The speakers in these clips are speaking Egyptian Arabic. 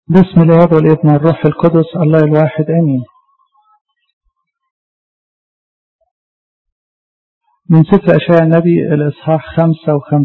بسم الله والابن والروح القدس الله الواحد امين من سفر اشعياء النبي الاصحاح 55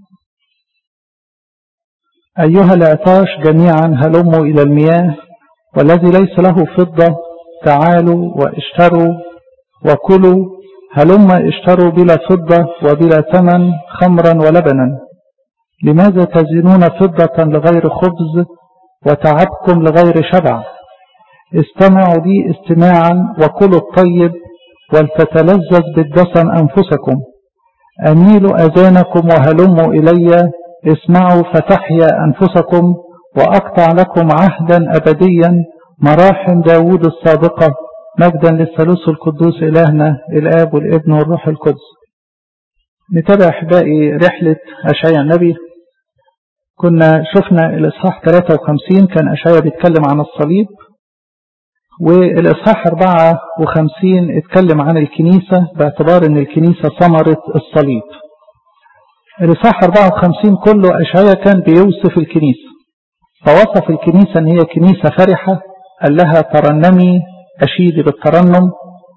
ايها العطاش جميعا هلموا الى المياه والذي ليس له فضه تعالوا واشتروا وكلوا هلم اشتروا بلا فضه وبلا ثمن خمرا ولبنا لماذا تزنون فضه لغير خبز وتعبكم لغير شبع استمعوا لي استماعا وكلوا الطيب ولتتلذذ بالدسم أنفسكم أميلوا أذانكم وهلموا إلي اسمعوا فتحيا أنفسكم وأقطع لكم عهدا أبديا مراحم داود السابقة مجدا للثالوث القدوس إلهنا الآب والابن والروح القدس نتابع أحبائي رحلة أشعياء النبي كنا شفنا الإصحاح 53 كان أشعياء بيتكلم عن الصليب والإصحاح 54 اتكلم عن الكنيسة باعتبار أن الكنيسة ثمرة الصليب الإصحاح 54 كله أشعياء كان بيوصف الكنيسة فوصف الكنيسة أن هي كنيسة فرحة قال لها ترنمي أشيدي بالترنم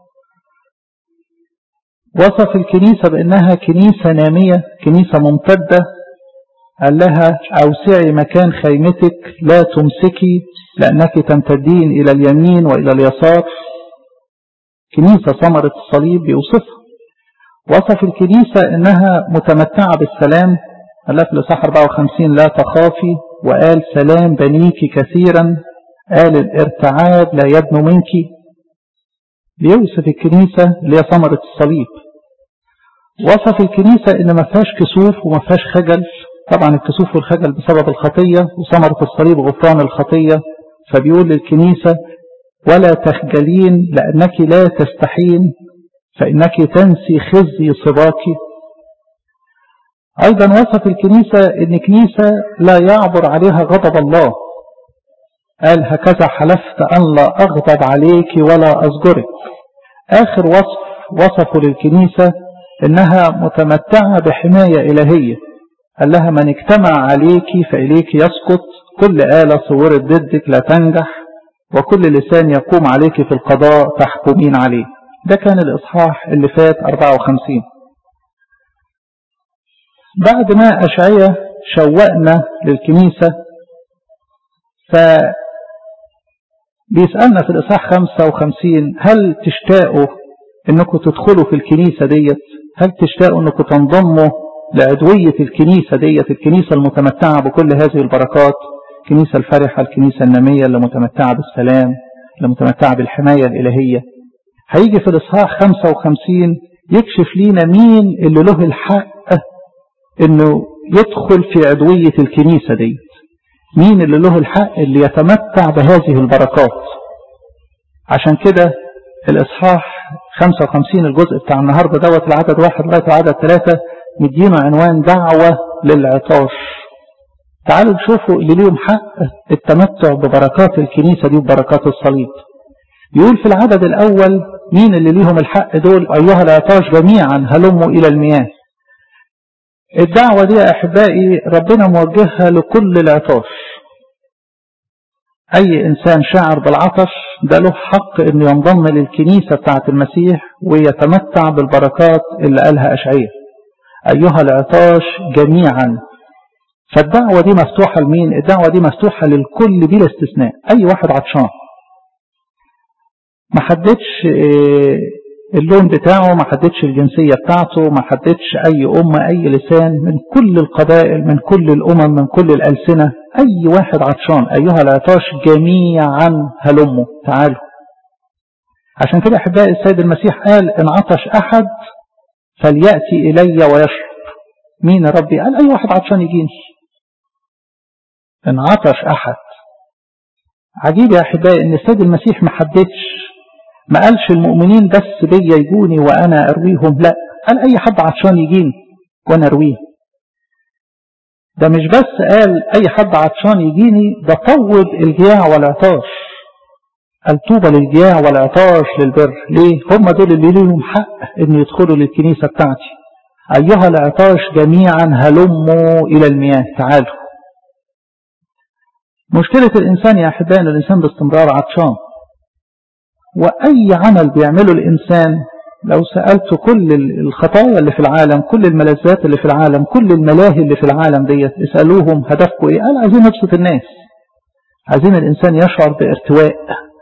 وصف الكنيسة بأنها كنيسة نامية كنيسة ممتدة قال لها أوسعي مكان خيمتك لا تمسكي لأنك تمتدين إلى اليمين وإلى اليسار كنيسة ثمرة الصليب بيوصفها وصف الكنيسة إنها متمتعة بالسلام قال لها في الإصحاح 54 لا تخافي وقال سلام بنيك كثيرا قال الارتعاد لا يبنو منك بيوصف الكنيسة اللي هي ثمرة الصليب وصف الكنيسة إن ما فيهاش كسوف وما فيهاش خجل طبعا الكسوف والخجل بسبب الخطية وثمرة الصليب غفران الخطية فبيقول للكنيسة ولا تخجلين لأنك لا تستحين فإنك تنسي خزي صباك أيضا وصف الكنيسة إن كنيسة لا يعبر عليها غضب الله قال هكذا حلفت أن لا أغضب عليك ولا أزجرك آخر وصف وصفه للكنيسة إنها متمتعة بحماية إلهية قال لها من اجتمع عليك فإليك يسقط كل آلة صورت ضدك لا تنجح وكل لسان يقوم عليك في القضاء تحكمين عليه ده كان الإصحاح اللي فات 54 بعد ما أشعية شوقنا للكنيسة ف بيسألنا في الإصحاح 55 هل تشتاقوا انكم تدخلوا في الكنيسة ديت هل تشتاقوا انكم تنضموا لعدوية الكنيسة ديت الكنيسة المتمتعة بكل هذه البركات الكنيسة الفرحة الكنيسة النامية اللي متمتعة بالسلام اللي متمتعة بالحماية الإلهية هيجي في الإصحاح 55 يكشف لينا مين اللي له الحق انه يدخل في عدوية الكنيسة ديت مين اللي له الحق اللي يتمتع بهذه البركات عشان كده الإصحاح 55 الجزء بتاع النهاردة دوت العدد واحد لغاية العدد ثلاثة مدينه عنوان دعوة للعطاش تعالوا نشوفوا اللي ليهم حق التمتع ببركات الكنيسة دي وبركات الصليب يقول في العدد الأول مين اللي ليهم الحق دول أيها العطاش جميعا هلموا إلى المياه الدعوة دي يا أحبائي ربنا موجهها لكل العطاش أي إنسان شاعر بالعطش ده له حق إنه ينضم للكنيسة بتاعة المسيح ويتمتع بالبركات اللي قالها أشعية أيها العطاش جميعا فالدعوة دي مفتوحة لمين الدعوة دي مفتوحة للكل بلا استثناء أي واحد عطشان ما حددش اللون بتاعه ما حددش الجنسية بتاعته ما حددش أي أمة أي لسان من كل القبائل من كل الأمم من كل الألسنة أي واحد عطشان أيها العطاش جميعا هلموا تعالوا عشان كده أحبائي السيد المسيح قال إن عطش أحد فليأتي إلي ويشرب مين يا ربي قال أي واحد عطشان يجيني إن عطش أحد عجيب يا أحبائي إن السيد المسيح ما حددش ما قالش المؤمنين بس بيا يجوني وأنا أرويهم لا قال أي حد عطشان يجيني وأنا أرويه ده مش بس قال أي حد عطشان يجيني ده طوب الجياع والعطاش قال طوبى للجياع والعطاش للبر ليه هم دول اللي ليهم حق ان يدخلوا للكنيسة بتاعتي أيها العطاش جميعا هلموا إلى المياه تعالوا مشكلة الإنسان يا أحبائي أن الإنسان باستمرار عطشان وأي عمل بيعمله الإنسان لو سألت كل الخطايا اللي في العالم كل الملذات اللي في العالم كل الملاهي اللي في العالم ديت اسألوهم هدفكم ايه قال عايزين نبسط الناس عايزين الإنسان يشعر بارتواء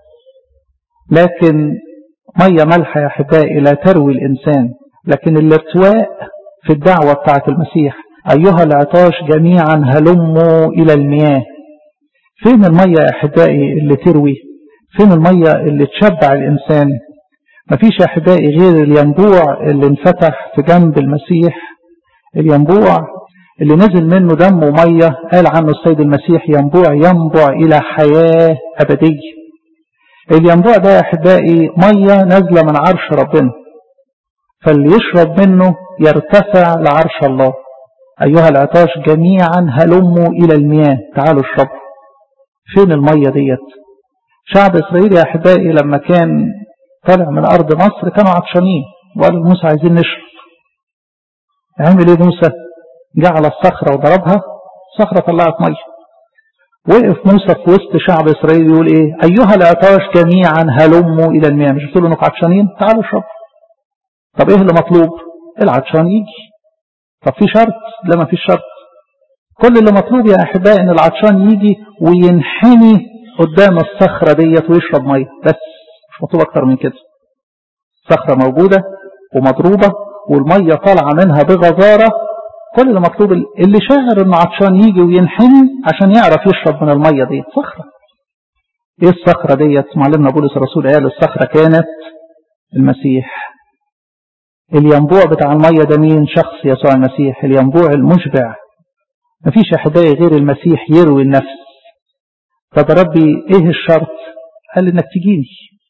لكن مية ملحة يا أحبائي لا تروي الإنسان لكن الارتواء في الدعوة بتاعة المسيح أيها العطاش جميعا هلموا إلى المياه فين المية يا أحبائي اللي تروي فين المية اللي تشبع الإنسان مفيش يا أحبائي غير الينبوع اللي انفتح في جنب المسيح الينبوع اللي نزل منه دم ومية قال عنه السيد المسيح ينبوع ينبع إلى حياة أبدية الينبوع ده يا أحبائي مية نازلة من عرش ربنا فاللي يشرب منه يرتفع لعرش الله أيها العطاش جميعا هلموا إلى المياه تعالوا اشربوا فين المية ديت شعب إسرائيل يا أحبائي لما كان طلع من أرض مصر كانوا عطشانين وقالوا لموسى عايزين نشرب عمل إيه موسى جعل الصخرة وضربها صخرة طلعت مية وقف موسى في وسط شعب إسرائيل يقول إيه أيها العطاش جميعا هلموا إلى المياه مش بتقولوا إنكم عطشانين تعالوا اشربوا طب إيه اللي مطلوب العطشان يجي طب في شرط لا ما فيش شرط كل اللي مطلوب يا أحبائي إن العطشان يجي وينحني قدام الصخرة ديت ويشرب مية بس مش مطلوب أكتر من كده صخرة موجودة ومضروبة والمية طالعة منها بغزارة كل اللي مطلوب اللي شاعر انه عطشان يجي وينحني عشان يعرف يشرب من المية دي صخرة ايه الصخرة ديت معلمنا بولس الرسول قال الصخرة كانت المسيح الينبوع بتاع المية ده مين شخص يسوع المسيح الينبوع المشبع مفيش احداث غير المسيح يروي النفس طب ربي ايه الشرط قال انك تجيني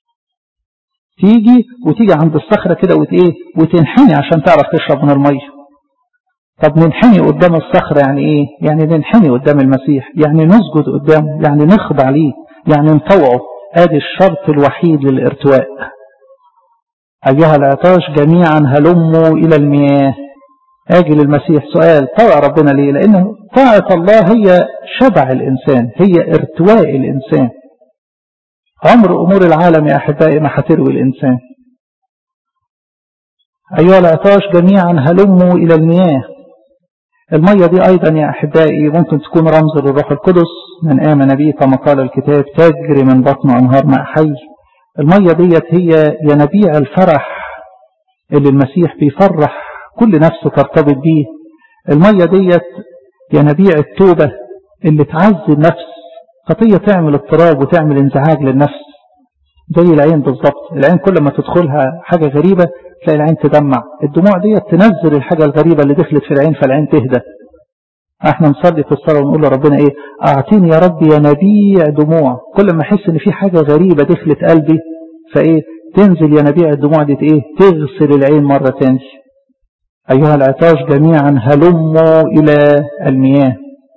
تيجي وتيجي عند الصخرة كده وت ايه وتنحني عشان تعرف تشرب من المية طب ننحني قدام الصخرة يعني ايه يعني ننحني قدام المسيح يعني نسجد قدامه يعني نخضع ليه يعني نطوعه ادي الشرط الوحيد للارتواء ايها العطاش جميعا هلموا الى المياه اجي للمسيح سؤال طوع ربنا ليه لان طاعة الله هي شبع الانسان هي ارتواء الانسان عمر امور العالم يا احبائي ما هتروي الانسان ايها العطاش جميعا هلموا الى المياه المية دي أيضا يا أحبائي ممكن تكون رمز للروح القدس من آمن به كما قال الكتاب تجري من بطن أنهار ماء حي المية ديت هي ينابيع الفرح اللي المسيح بيفرح كل نفس ترتبط بيه المية ديت ينابيع التوبة اللي تعزي النفس خطية تعمل اضطراب وتعمل انزعاج للنفس زي العين بالظبط العين كل ما تدخلها حاجة غريبة تلاقي العين تدمع الدموع دي تنزل الحاجة الغريبة اللي دخلت في العين فالعين تهدى احنا نصلي في الصلاة ونقول لربنا ايه اعطيني يا رب ينابيع دموع كل ما احس ان في حاجة غريبة دخلت قلبي فايه تنزل ينابيع الدموع دي ايه تغسل العين مرة تاني ايها العطاش جميعا هلموا الى المياه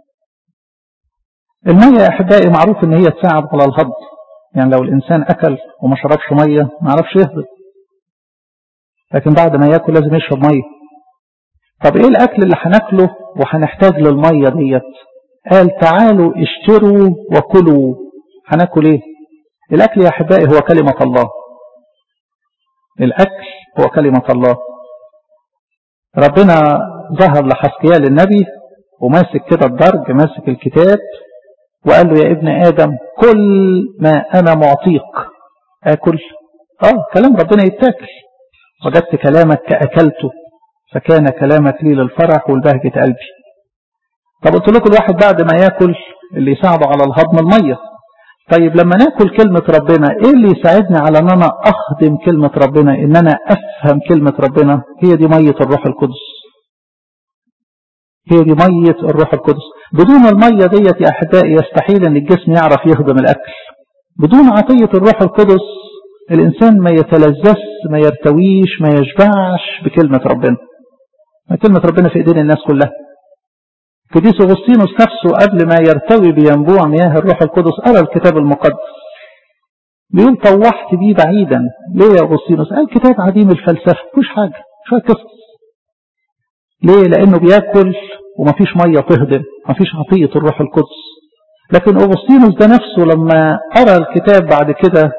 المية يا احبائي معروف ان هي تساعد على الهضم يعني لو الانسان اكل وما شربش مية ما عرفش يهضم لكن بعد ما ياكل لازم يشرب ميه طب ايه الاكل اللي هناكله وهنحتاج للميه ديت قال تعالوا اشتروا وكلوا هناكل ايه الاكل يا احبائي هو كلمه الله الاكل هو كلمه الله ربنا ظهر لحسكيال النبي وماسك كده الدرج ماسك الكتاب وقال له يا ابن ادم كل ما انا معطيك اكل اه كلام ربنا يتاكل وجدت كلامك كأكلته فكان كلامك لي للفرح والبهجة قلبي طب قلت لكم الواحد بعد ما ياكل اللي يساعده على الهضم المية طيب لما ناكل كلمة ربنا ايه اللي يساعدني على ان انا اخدم كلمة ربنا ان انا افهم كلمة ربنا هي دي مية الروح القدس هي دي مية الروح القدس بدون المية ديت يا احبائي يستحيل ان الجسم يعرف يهضم الاكل بدون عطية الروح القدس الإنسان ما يتلذذ ما يرتويش ما يشبعش بكلمة ربنا كلمة ربنا في إيدين الناس كلها قديس أغسطينوس نفسه قبل ما يرتوي بينبوع مياه الروح القدس قرأ الكتاب المقدس بيقول طوحت بيه بعيدا ليه يا أغسطينوس قال كتاب عديم الفلسفة مفيش حاجة شوية قصص ليه لأنه بياكل ومفيش مية تهضم مفيش عطية الروح القدس لكن أغسطينوس ده نفسه لما قرأ الكتاب بعد كده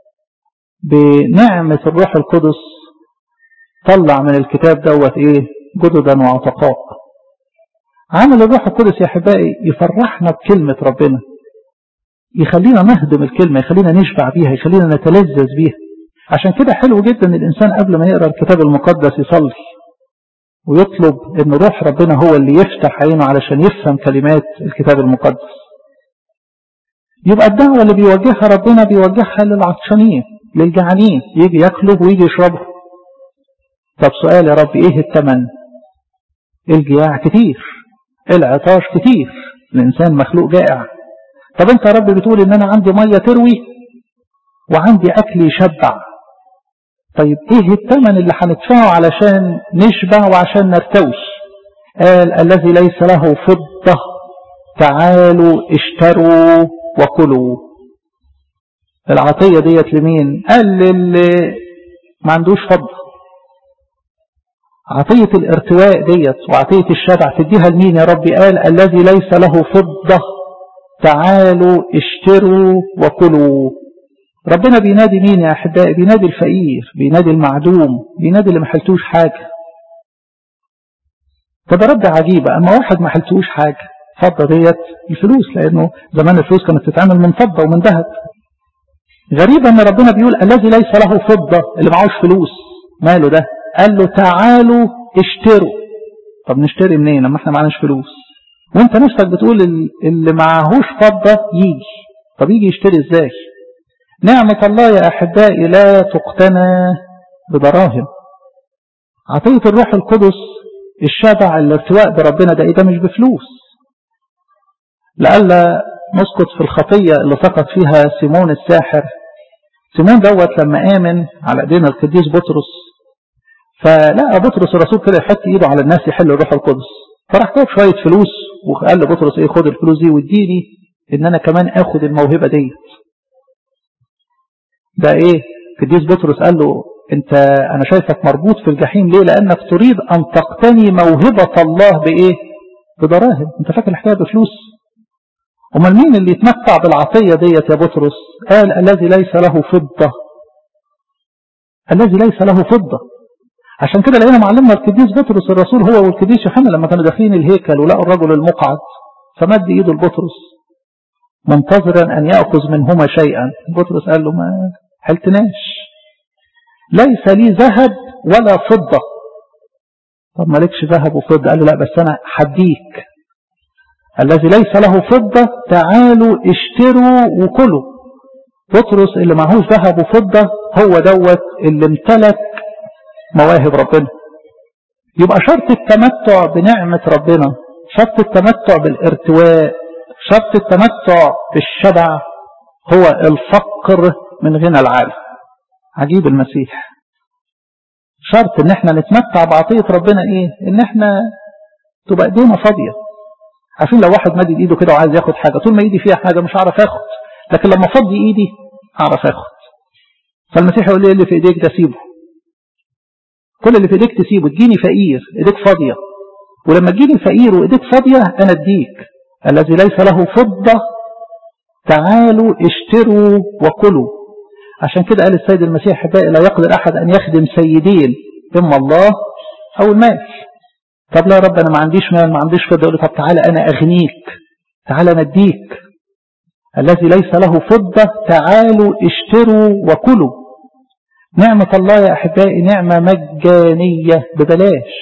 بنعمة الروح القدس طلع من الكتاب دوت ايه جددا وعتقاء عمل الروح القدس يا احبائي يفرحنا بكلمة ربنا يخلينا نهضم الكلمة يخلينا نشبع بيها يخلينا نتلذذ بيها عشان كده حلو جدا الإنسان قبل ما يقرأ الكتاب المقدس يصلي ويطلب ان روح ربنا هو اللي يفتح عينه علشان يفهم كلمات الكتاب المقدس يبقى الدعوة اللي بيوجهها ربنا بيوجهها للعطشانين للجعانين يجي ياكلوا ويجي يشربوا طب سؤال يا رب ايه الثمن الجياع كتير العطاش كتير الانسان مخلوق جائع طب انت يا رب بتقول ان انا عندي مية تروي وعندي اكل يشبع طيب ايه الثمن اللي هندفعه علشان نشبع وعشان نرتوي قال الذي ليس له فضة تعالوا اشتروا وكلوا العطية ديت لمين قال للي ما عندوش فضة عطية الارتواء ديت وعطية الشبع تديها لمين يا ربي قال الذي ليس له فضة تعالوا اشتروا وكلوا ربنا بينادي مين يا أحبائي بينادي الفقير بينادي المعدوم بينادي اللي ما حلتوش حاجة فده رد عجيبة أما واحد ما حلتوش حاجة فضة ديت الفلوس لأنه زمان الفلوس كانت تتعمل من فضة ومن ذهب غريبة أن ربنا بيقول الذي ليس له فضة اللي معهوش فلوس ماله ده قال له تعالوا اشتروا طب نشتري منين لما احنا معناش فلوس وانت نفسك بتقول اللي معهوش فضة يجي طب يجي يشتري ازاي نعمة الله يا أحبائي لا تقتنى بدراهم عطية الروح القدس الشبع الارتواء بربنا ده إيه ده مش بفلوس لألا نسقط في الخطية اللي سقط فيها سيمون الساحر سيمون دوت لما آمن على ايدينا القديس بطرس فلقى بطرس الرسول كده يحط ايده على الناس يحل الروح القدس فراح جاب شوية فلوس وقال لبطرس ايه خد الفلوس دي واديني ان انا كمان اخد الموهبة ديت ده ايه قديس بطرس قال له انت انا شايفك مربوط في الجحيم ليه لانك تريد ان تقتني موهبة الله بايه بدراهم انت فاكر الحكاية بفلوس امال مين اللي يتمتع بالعطية ديت يا بطرس قال الذي ليس له فضة الذي ليس له فضة عشان كده لقينا معلمنا القديس بطرس الرسول هو والقديس يوحنا لما كانوا داخلين الهيكل ولقوا الرجل المقعد فمد ايده لبطرس منتظرا ان ياخذ منهما شيئا بطرس قال له ما حلتناش ليس لي ذهب ولا فضة طب مالكش ذهب وفضة قال له لا بس انا حديك الذي ليس له فضة تعالوا اشتروا وكلوا بطرس اللي معهوش ذهب وفضة هو دوت اللي امتلك مواهب ربنا يبقى شرط التمتع بنعمة ربنا شرط التمتع بالارتواء شرط التمتع بالشبع هو الفقر من غنى العالم عجيب المسيح شرط ان احنا نتمتع بعطية ربنا ايه ان احنا تبقى ايدينا فاضية عارفين لو واحد مدد ايده كده وعايز ياخد حاجة طول ما ايدي فيها حاجة مش هعرف اخد لكن لما افضي ايدي هعرف اخد فالمسيح يقول لي اللي في ايديك ده سيبه كل اللي في ايديك تسيبه تجيني فقير ايديك فاضية ولما تجيني فقير وايديك فاضية انا اديك الذي ليس له فضة تعالوا اشتروا وكلوا عشان كده قال السيد المسيح حبائي لا يقدر احد ان يخدم سيدين اما الله او المال طب لا يا رب انا ما عنديش مال ما عنديش فضة يقول طب تعالى انا اغنيك تعالى انا اديك الذي ليس له فضة تعالوا اشتروا وكلوا نعمة الله يا أحبائي نعمة مجانية ببلاش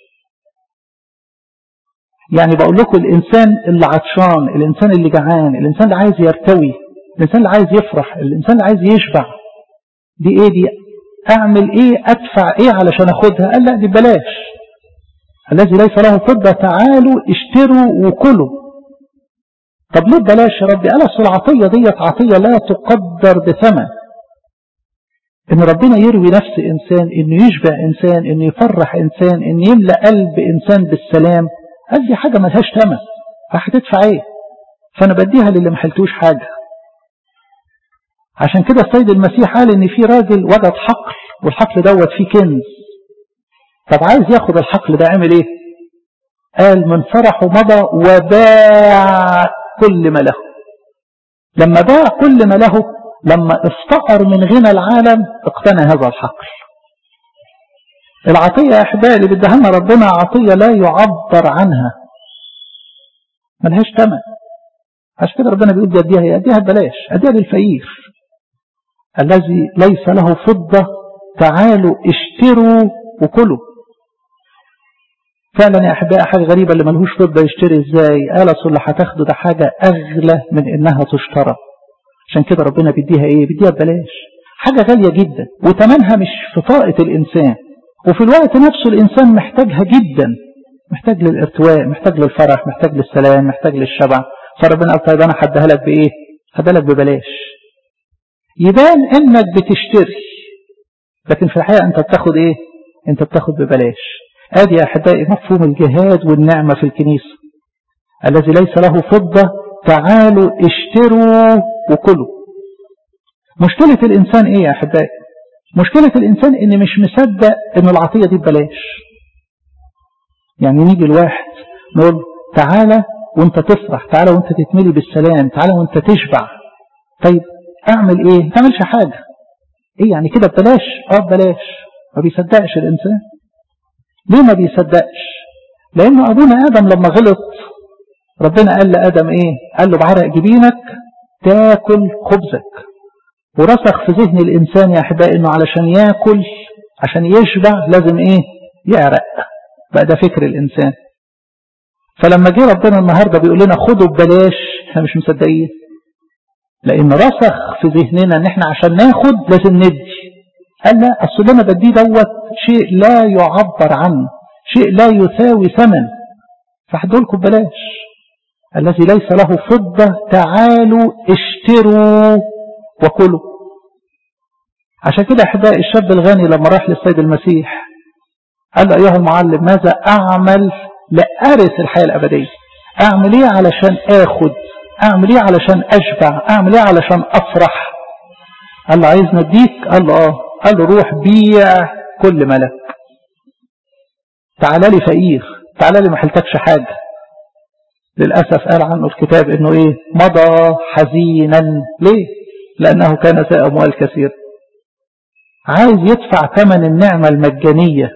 يعني بقول لكم الإنسان اللي عطشان الإنسان اللي جعان الإنسان اللي عايز يرتوي الإنسان اللي عايز يفرح الإنسان اللي عايز يشبع دي إيه دي أعمل إيه أدفع إيه علشان أخدها قال لا دي ببلاش الذي ليس له فضة تعالوا اشتروا وكلوا طب ليه ببلاش يا ربي قال أصل العطية ديت عطية لا تقدر بثمن ان ربنا يروي نفس انسان انه يشبع انسان انه يفرح انسان انه يملأ قلب انسان بالسلام قال دي حاجة ملهاش تمن فهتدفع ايه فانا بديها للي ما حلتوش حاجة عشان كده السيد المسيح قال ان في راجل وجد حقل والحقل دوت فيه كنز طب عايز ياخد الحقل ده عمل ايه قال من فرحه مضى وباع كل ما له لما باع كل ما له لما افتقر من غنى العالم اقتنى هذا الحقل العطية يا أحبائي اللي بدها لنا ربنا عطية لا يعبر عنها ملهاش ثمن عشان كده ربنا بيقول دي أديها هي أديها ببلاش أديها للفقير الذي ليس له فضة تعالوا اشتروا وكلوا فعلا يا أحبائي حاجة غريبة اللي ملهوش فضة يشتري ازاي قال أصل اللي هتاخده ده حاجة أغلى من إنها تشترى عشان كده ربنا بيديها إيه بيديها ببلاش حاجة غالية جدا وتمنها مش في طاقة الإنسان وفي الوقت نفسه الإنسان محتاجها جدا محتاج للارتواء محتاج للفرح محتاج للسلام محتاج للشبع فربنا قال طيب أنا هديها لك بإيه هديها لك ببلاش يبان إنك بتشتري لكن في الحقيقة أنت بتاخد إيه أنت بتاخد ببلاش ادي يا احبائي مفهوم الجهاد والنعمة في الكنيسة الذي ليس له فضة تعالوا اشتروا وكلوا مشكلة الانسان ايه يا احبائي مشكلة الانسان ان مش مصدق ان العطية دي ببلاش يعني نيجي الواحد نقول تعالى وانت تفرح تعالى وانت تتملي بالسلام تعالى وانت تشبع طيب اعمل ايه ما تعملش حاجة ايه يعني كده ببلاش اه ببلاش ما بيصدقش الانسان ليه ما بيصدقش لأنه أبونا آدم لما غلط ربنا قال لآدم إيه قال له بعرق جبينك تاكل خبزك ورسخ في ذهن الإنسان يا أحبائي إنه علشان ياكل عشان يشبع لازم إيه يعرق بقى ده فكر الإنسان فلما جه ربنا النهاردة بيقول لنا خدوا ببلاش احنا مش مصدقين لأن رسخ في ذهننا إن احنا عشان ناخد لازم ندي قال لا أصل اللي أنا بديه دوت شيء لا يعبر عنه شيء لا يساوي ثمن فهدولكم ببلاش الذي ليس له فضة تعالوا اشتروا وكلوا عشان كده أحبائي الشاب الغني لما راح للسيد المسيح قال له أيها المعلم ماذا أعمل لأرث الحياة الأبدية أعمل إيه علشان آخد أعمل إيه علشان أشبع أعمل إيه علشان أفرح قال له عايز نديك قال له آه قال له روح بيع كل ملك تعالى لي فقير تعالى لي ما حلتكش حاجة للأسف قال عنه الكتاب انه ايه مضى حزينا ليه لأنه كان ذا أموال كثير عايز يدفع ثمن النعمة المجانية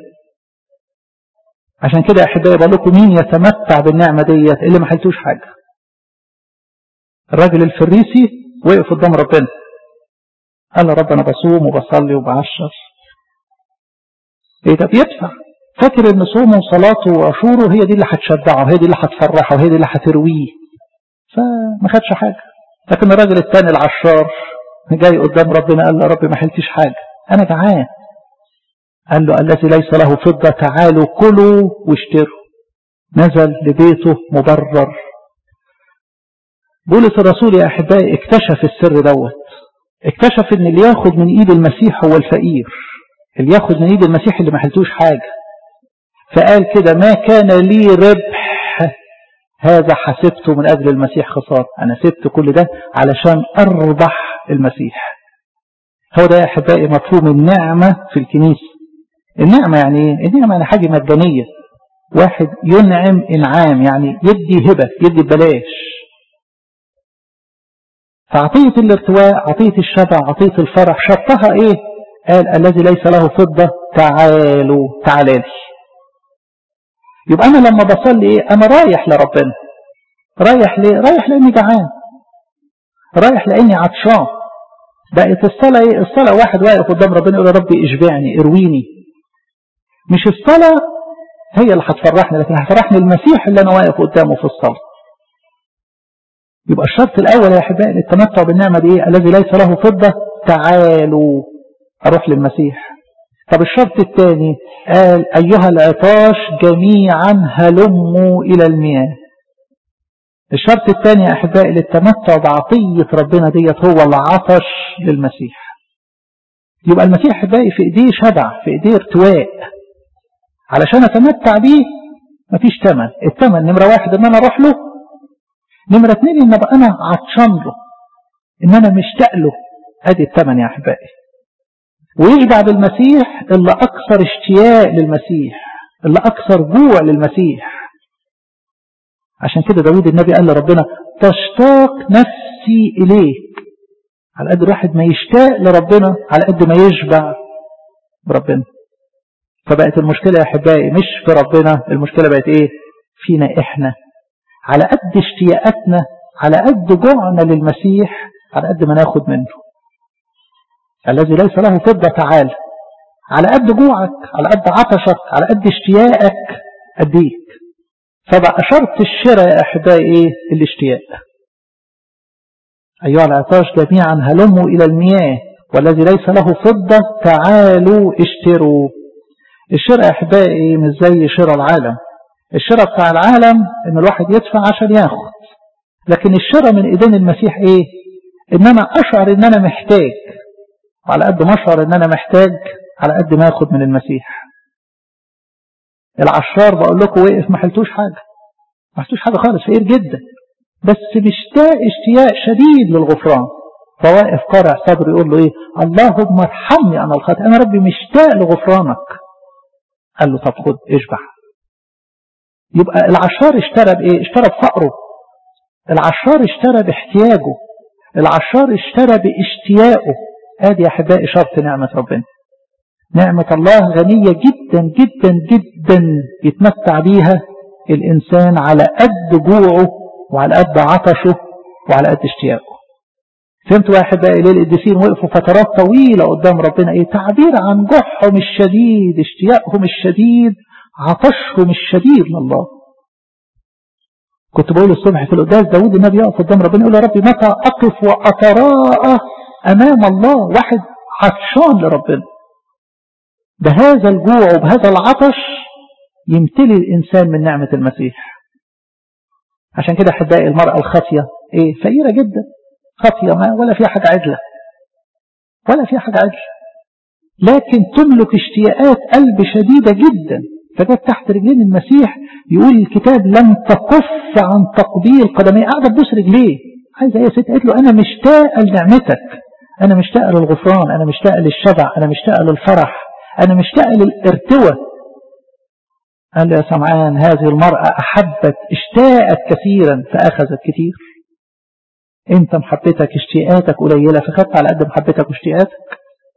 عشان كده أحبائي بقول لكم مين يتمتع بالنعمة ديت اللي ما حلتوش حاجة الراجل الفريسي وقف قدام ربنا قال له رب انا بصوم وبصلي وبعشر ايه ده بيدفع فاكر ان صومه وصلاته وعشوره هي دي اللي هتشبعه هي دي اللي هتفرحه هي دي اللي هترويه فما خدش حاجة لكن الراجل الثاني العشار جاي قدام ربنا قال له ربي ما حلتش حاجة انا جعان قال له الذي ليس له فضة تعالوا كلوا واشتروا نزل لبيته مبرر بولس الرسول يا احبائي اكتشف السر دوت اكتشف ان اللي ياخد من ايد المسيح هو الفقير اللي ياخد من ايد المسيح اللي ما حلتوش حاجة فقال كده ما كان لي ربح هذا حسبته من اجل المسيح خسارة انا سبت كل ده علشان اربح المسيح هو ده يا احبائي مفهوم النعمة في الكنيسة النعمة يعني ايه النعمة يعني حاجة مجانية واحد ينعم انعام يعني يدي هبة يدي ببلاش فعطية الارتواء عطية الشبع عطية الفرح شرطها ايه قال الذي ليس له فضة تعالوا تعالى لي يبقى انا لما بصلي ايه انا رايح لربنا رايح ليه رايح لاني جعان رايح لاني عطشان بقت الصلاة ايه الصلاة واحد واقف قدام ربنا يقول يا ربي اشبعني ارويني مش الصلاة هي اللي هتفرحني لكن هتفرحني المسيح اللي انا واقف قدامه في الصلاة يبقى الشرط الأول يا أحبائي للتمتع بالنعمة دي إيه؟ الذي ليس له فضة تعالوا أروح للمسيح طب الشرط الثاني قال أيها العطاش جميعا هلموا إلى المياه الشرط الثاني يا أحبائي للتمتع بعطية ربنا ديت هو العطش للمسيح يبقى المسيح أحبائي في إيديه شبع في إيديه ارتواء علشان أتمتع بيه مفيش تمن التمن نمرة واحد إن أنا أروح له نمرة اتنين ان ابقى انا عطشان له ان انا مشتاق له ادي الثمن يا احبائي ويشبع بالمسيح اللي اكثر اشتياق للمسيح اللي اكثر جوع للمسيح عشان كده داود النبي قال لربنا تشتاق نفسي نفسي إليه على قد الواحد ما يشتاق لربنا على قد ما يشبع بربنا فبقت المشكلة يا أحبائي مش في ربنا المشكلة بقت إيه فينا إحنا على قد اشتياقاتنا على قد جوعنا للمسيح على قد ما ناخد منه الذي ليس له فضة تعالى على قد جوعك على قد عطشك على قد اشتياقك أديك فبقى شرط الشراء يا أحبائي إيه الاشتياق أيها العطاش جميعا هلموا إلى المياه والذي ليس له فضة تعالوا اشتروا الشراء يا أحبائي مش زي شراء العالم الشراء بتاع العالم إن الواحد يدفع عشان ياخد لكن الشراء من إيدين المسيح إيه إن أنا أشعر إن أنا محتاج وعلى قد ما أشعر إن أنا محتاج على قد ما أخد من المسيح العشار بقول لكم وقف ما حلتوش حاجة ما حلتوش حاجة خالص فقير جدا بس مشتاق اشتياق شديد للغفران فواقف قارع صدره يقول له ايه اللهم ارحمني انا الخاطئ انا ربي مشتاق لغفرانك قال له طب خد اشبع يبقى العشار اشترى بايه اشترى بفقره العشار اشترى باحتياجه العشار اشترى باشتياقه ادي يا احبائي شرط نعمة ربنا نعمة الله غنية جدا جدا جدا يتمتع بيها الإنسان على قد جوعه وعلى قد عطشه وعلى قد اشتياقه فهمتوا يا أحبائي ليه القديسين وقفوا فترات طويلة قدام ربنا إيه تعبير عن جوعهم الشديد اشتياقهم الشديد عطشهم الشديد لله كنت بقول الصبح في القداس داود النبي يقف قدام ربنا يقول يا ربي متى أقف وأتراءى أمام الله واحد عطشان لربنا بهذا الجوع وبهذا العطش يمتلي الإنسان من نعمة المسيح عشان كده أحبائي المرأة الخاطية إيه فقيرة جدا خاطية ما ولا فيها حاجة عدلة ولا فيها حاجة عدلة لكن تملك اشتياقات قلب شديدة جدا فجت تحت رجلين المسيح يقول الكتاب لم تكف عن تقبيل قدميه قاعدة تبوس رجليه عايزة ايه يا ست قالت له انا مشتاقة لنعمتك انا مشتاقة للغفران انا مشتاقة للشبع انا مشتاقة للفرح انا مشتاقة للارتوى قال له يا سمعان هذه المرأة أحبت اشتاقت كثيرا فأخذت كثير انت محبتك اشتياقاتك قليلة فخدت على قد محبتك واشتياقاتك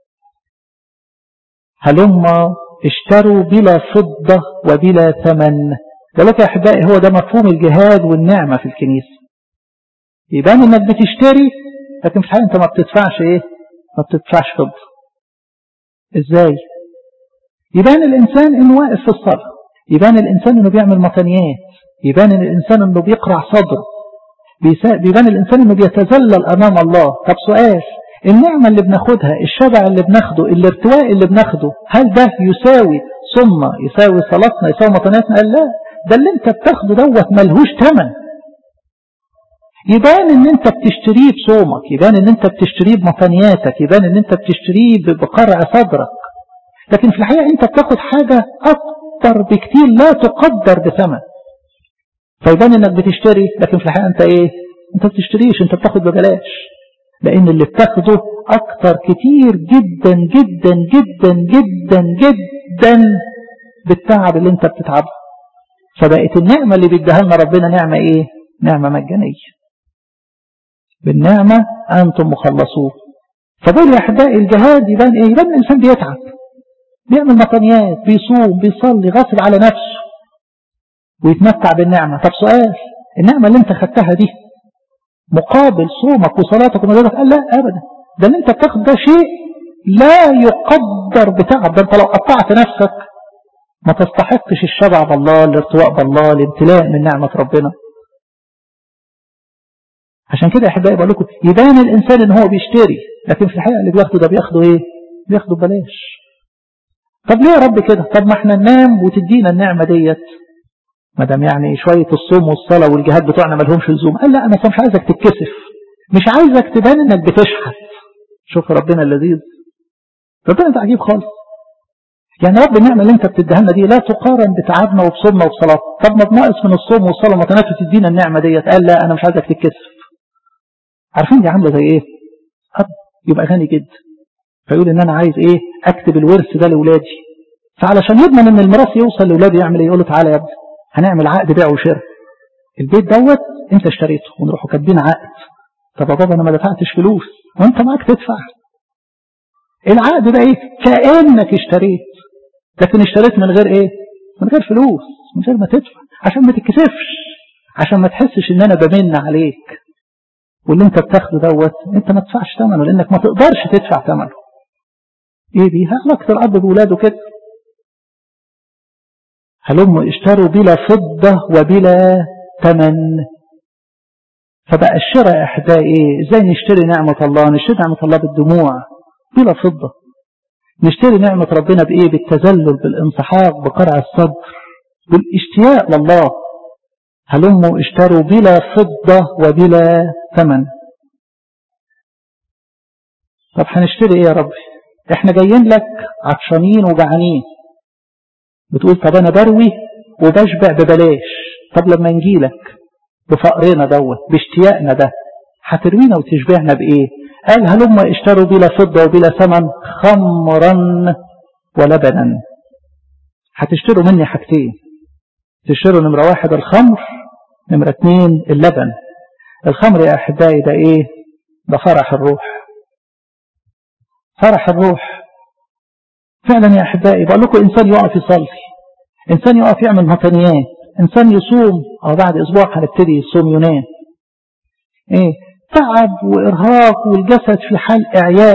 هلما اشتروا بلا فضة وبلا ثمن ده لك يا أحبائي هو ده مفهوم الجهاد والنعمة في الكنيسة يبان انك بتشتري لكن في الحقيقة انت ما بتدفعش ايه ما بتدفعش فضة ازاي يبان الانسان انه واقف في الصلاة يبان الانسان انه بيعمل مطنيات يبان الانسان انه بيقرع صدره بيبان الانسان انه بيتذلل امام الله طب سؤال النعمة اللي بناخدها الشبع اللي بناخده الارتواء اللي بناخده هل ده يساوي ثم يساوي صلاتنا يساوي مطنياتنا قال لا ده اللي انت بتاخده دوت ملهوش ثمن يبان ان انت بتشتريه بصومك يبان ان انت بتشتريه بمطنياتك يبان ان انت بتشتريه بقرع صدرك لكن في الحقيقة انت بتاخد حاجة اكتر بكتير لا تقدر بثمن فيبان انك بتشتري لكن في الحقيقة انت ايه انت بتشتريش انت بتاخد ببلاش لان اللي بتاخده اكتر كتير جدا جدا جدا جدا جدا بالتعب اللي انت بتتعبه فبقت النعمة اللي بيديها لنا ربنا نعمة ايه نعمة مجانية بالنعمة انتم مخلصون فدول يا احبائي الجهاد يبان ايه يبان الانسان بيتعب بيعمل مطنيات بيصوم بيصلي غافل على نفسه ويتمتع بالنعمة طب سؤال النعمة اللي انت خدتها دي مقابل صومك وصلاتك ومجالك قال لا ابدا ده اللي انت بتاخد ده شيء لا يقدر بتعب ده انت لو قطعت نفسك ما تستحقش الشبع بالله الارتواء بالله الامتلاء من نعمة ربنا عشان كده يا احبائي بقول لكم يبان الانسان ان هو بيشتري لكن في الحقيقه اللي بياخده ده بياخده ايه بياخده ببلاش طب ليه يا رب كده طب ما احنا ننام وتدينا النعمه ديت ما دام يعني شويه الصوم والصلاه والجهاد بتوعنا ما لهمش لزوم قال لا انا مش عايزك تتكسف مش عايزك تبان انك بتشحت شوف ربنا اللذيذ ربنا ده عجيب خالص يعني رب النعمة اللي انت بتديها لنا دي لا تقارن بتعبنا وبصومنا وبصلاتنا طب ما بناقص من الصوم والصلاة ما تنافس تدينا النعمة ديت قال لا انا مش عايزك تتكسف عارفين دي عاملة زي ايه اب يبقى غني جدا فيقول ان انا عايز ايه اكتب الورث ده لاولادي فعلشان يضمن ان الميراث يوصل لاولاده يعمل ايه يقول له تعالى يا ابني هنعمل عقد بيع وشراء البيت دوت انت اشتريته ونروحوا كاتبين عقد طب يا بابا انا ما دفعتش فلوس وانت معاك تدفع العقد ده ايه كأنك اشتريت لكن اشتريت من غير ايه من غير فلوس من غير ما تدفع عشان ما تتكسفش عشان ما تحسش ان انا بمن عليك واللي انت بتاخده دوت انت ما تدفعش ثمنه لانك ما تقدرش تدفع ثمنه ايه دي علاقة الاب بولاده كده هلم اشتروا بلا فضة وبلا ثمن فبقى الشراء يا احبائي ايه ازاي نشتري نعمة الله نشتري نعمة الله بالدموع بلا فضة نشتري نعمة ربنا بايه بالتذلل بالانسحاق بقرع الصدر بالاشتياق لله هلموا اشتروا بلا فضة وبلا ثمن طب هنشتري ايه يا ربي احنا جايين لك عطشانين وجعانين بتقول طب انا بروي وبشبع ببلاش طب لما نجيلك بفقرنا دوت باشتياقنا ده هتروينا وتشبعنا بايه قال هلما اشتروا بلا فضة وبلا ثمن خمرا ولبنا هتشتروا مني حاجتين تشتروا نمرة واحد الخمر نمرة اتنين اللبن الخمر يا أحبائي ده إيه ده فرح الروح فرح الروح فعلا يا أحبائي بقول لكم إنسان يقف يصلي إنسان يقف يعمل مطنيات إنسان يصوم أو بعد أسبوع هنبتدي يصوم يونان إيه تعب وإرهاق والجسد في حال إعياء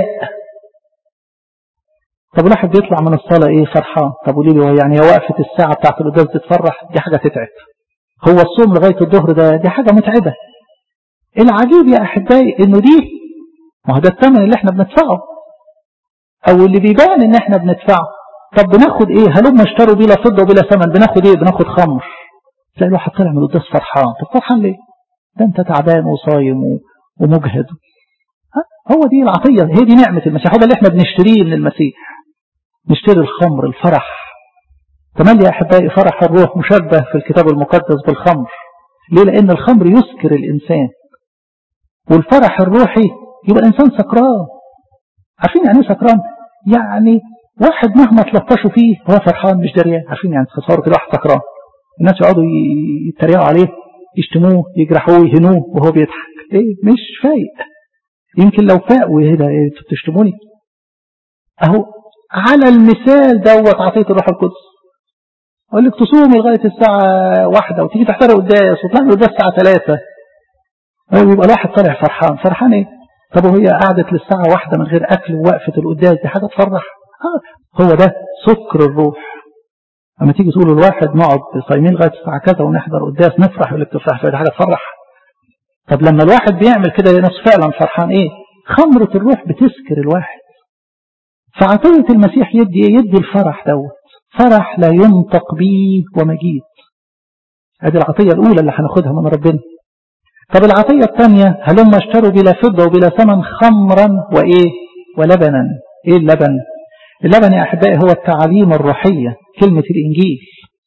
طب الواحد بيطلع من الصلاة إيه فرحان طب قولي لي يعني هي وقفة الساعة بتاعت القداس تتفرح دي حاجة تتعب هو الصوم لغاية الظهر ده دي حاجة متعبة العجيب يا أحبائي إنه دي ما هو ده الثمن اللي احنا بندفعه أو اللي بيبان إن احنا بندفعه طب بناخد إيه هلما اشتروا بلا فضة وبلا ثمن بناخد إيه بناخد خمر تلاقي الواحد طلع من القداس فرحان طب فرحان ليه ده أنت تعبان وصايم ومجهد هو دي العطية هي دي نعمة المسيح هو ده اللي احنا بنشتريه من المسيح نشتري الخمر الفرح تملي يا أحبائي فرح الروح مشبه في الكتاب المقدس بالخمر ليه لأن الخمر يسكر الإنسان والفرح الروحي يبقى الإنسان سكران عارفين يعني ايه سكران يعني واحد مهما تلطشوا فيه هو فرحان مش دريان عارفين يعني تصوروا كده واحد سكران الناس يقعدوا يتريقوا عليه يشتموه يجرحوه يهنوه وهو بيضحك ايه مش فايق يمكن لو فاق وايه ده ايه انتوا بتشتموني اهو على المثال دوت عطيه الروح القدس اقول لك تصومي لغايه الساعه واحدة وتيجي تحضري قداس وتعملوا قداس الساعه 3 يبقى الواحد طالع فرحان فرحان ايه طب وهي قعدت للساعه واحدة من غير اكل ووقفه القداس دي حاجه تفرح آه هو ده سكر الروح اما تيجي تقول الواحد نقعد صايمين لغايه الساعه كذا ونحضر قداس نفرح يقول لك تفرح دي حاجه تفرح طب لما الواحد بيعمل كده نفسه فعلا فرحان ايه خمرة الروح بتسكر الواحد فعطية المسيح يدي يدي الفرح دوت فرح لا ينطق به ومجيد هذه العطية الأولى اللي هناخدها من ربنا طب العطية الثانية هلما اشتروا بلا فضة وبلا ثمن خمرا وإيه ولبنا إيه اللبن اللبن يا أحبائي هو التعاليم الروحية كلمة الإنجيل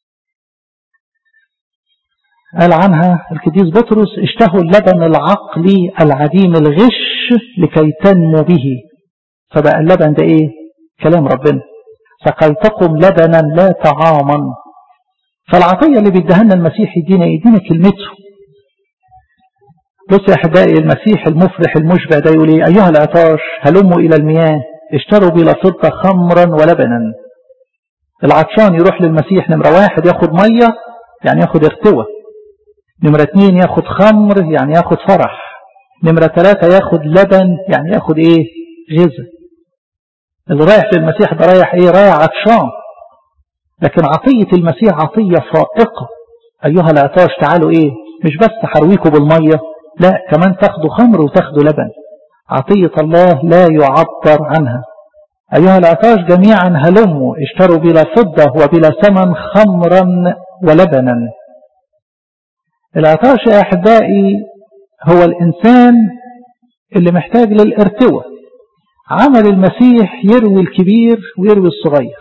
قال عنها القديس بطرس اشتهوا اللبن العقلي العديم الغش لكي تنمو به فبقى اللبن ده ايه كلام ربنا سقيتكم لبنا لا طعاما فالعطية اللي بيديها لنا المسيح يدينا يدينا كلمته بص يا احبائي المسيح المفرح المشبع ده يقول ايه ايها العطاش هلموا الى المياه اشتروا بلا فضة خمرا ولبنا العطشان يروح للمسيح نمرة واحد ياخد مية يعني ياخد ارتوى نمرة اتنين ياخد خمر يعني ياخد فرح نمرة ثلاثة ياخد لبن يعني ياخد ايه غذاء اللي رايح للمسيح ده رايح ايه رايح عطشان لكن عطية المسيح عطية فائقة ايها العطاش تعالوا ايه مش بس حرويكوا بالمية لا كمان تاخدوا خمر وتاخدوا لبن عطية الله لا يعبر عنها أيها العطاش جميعا هلموا اشتروا بلا فضة وبلا ثمن خمرا ولبنا العطاش يا أحبائي هو الإنسان اللي محتاج للارتوى عمل المسيح يروي الكبير ويروي الصغير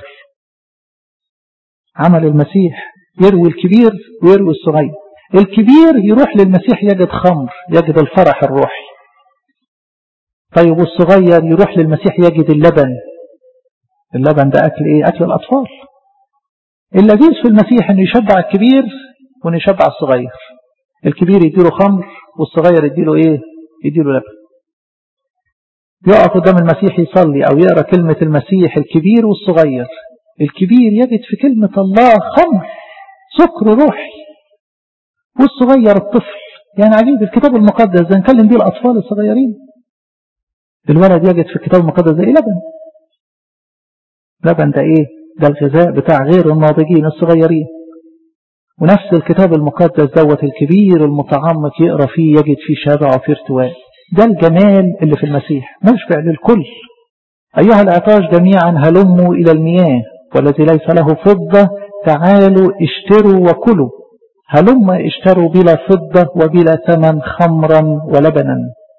عمل المسيح يروي الكبير ويروي الصغير الكبير يروح للمسيح يجد خمر يجد الفرح الروحي طيب والصغير يروح للمسيح يجد اللبن اللبن ده أكل إيه أكل الأطفال اللذيذ في المسيح أنه يشبع الكبير وأنه يشبع الصغير الكبير يديله خمر والصغير يديله إيه يديله لبن يقف قدام المسيح يصلي أو يقرأ كلمة المسيح الكبير والصغير الكبير يجد في كلمة الله خمر سكر روحي والصغير الطفل يعني عجيب الكتاب المقدس ده نكلم بيه الأطفال الصغيرين الولد يجد في الكتاب المقدس ده إيه لبن لبن ده إيه ده الغذاء بتاع غير الناضجين الصغيرين ونفس الكتاب المقدس دوت الكبير المتعمق يقرأ فيه يجد فيه شبع وفيه ارتواء ده الجمال اللي في المسيح مشبع للكل أيها العطاش جميعا هلموا إلى المياه والذي ليس له فضة تعالوا اشتروا وكلوا هلم اشتروا بلا فضة وبلا ثمن خمرا ولبنا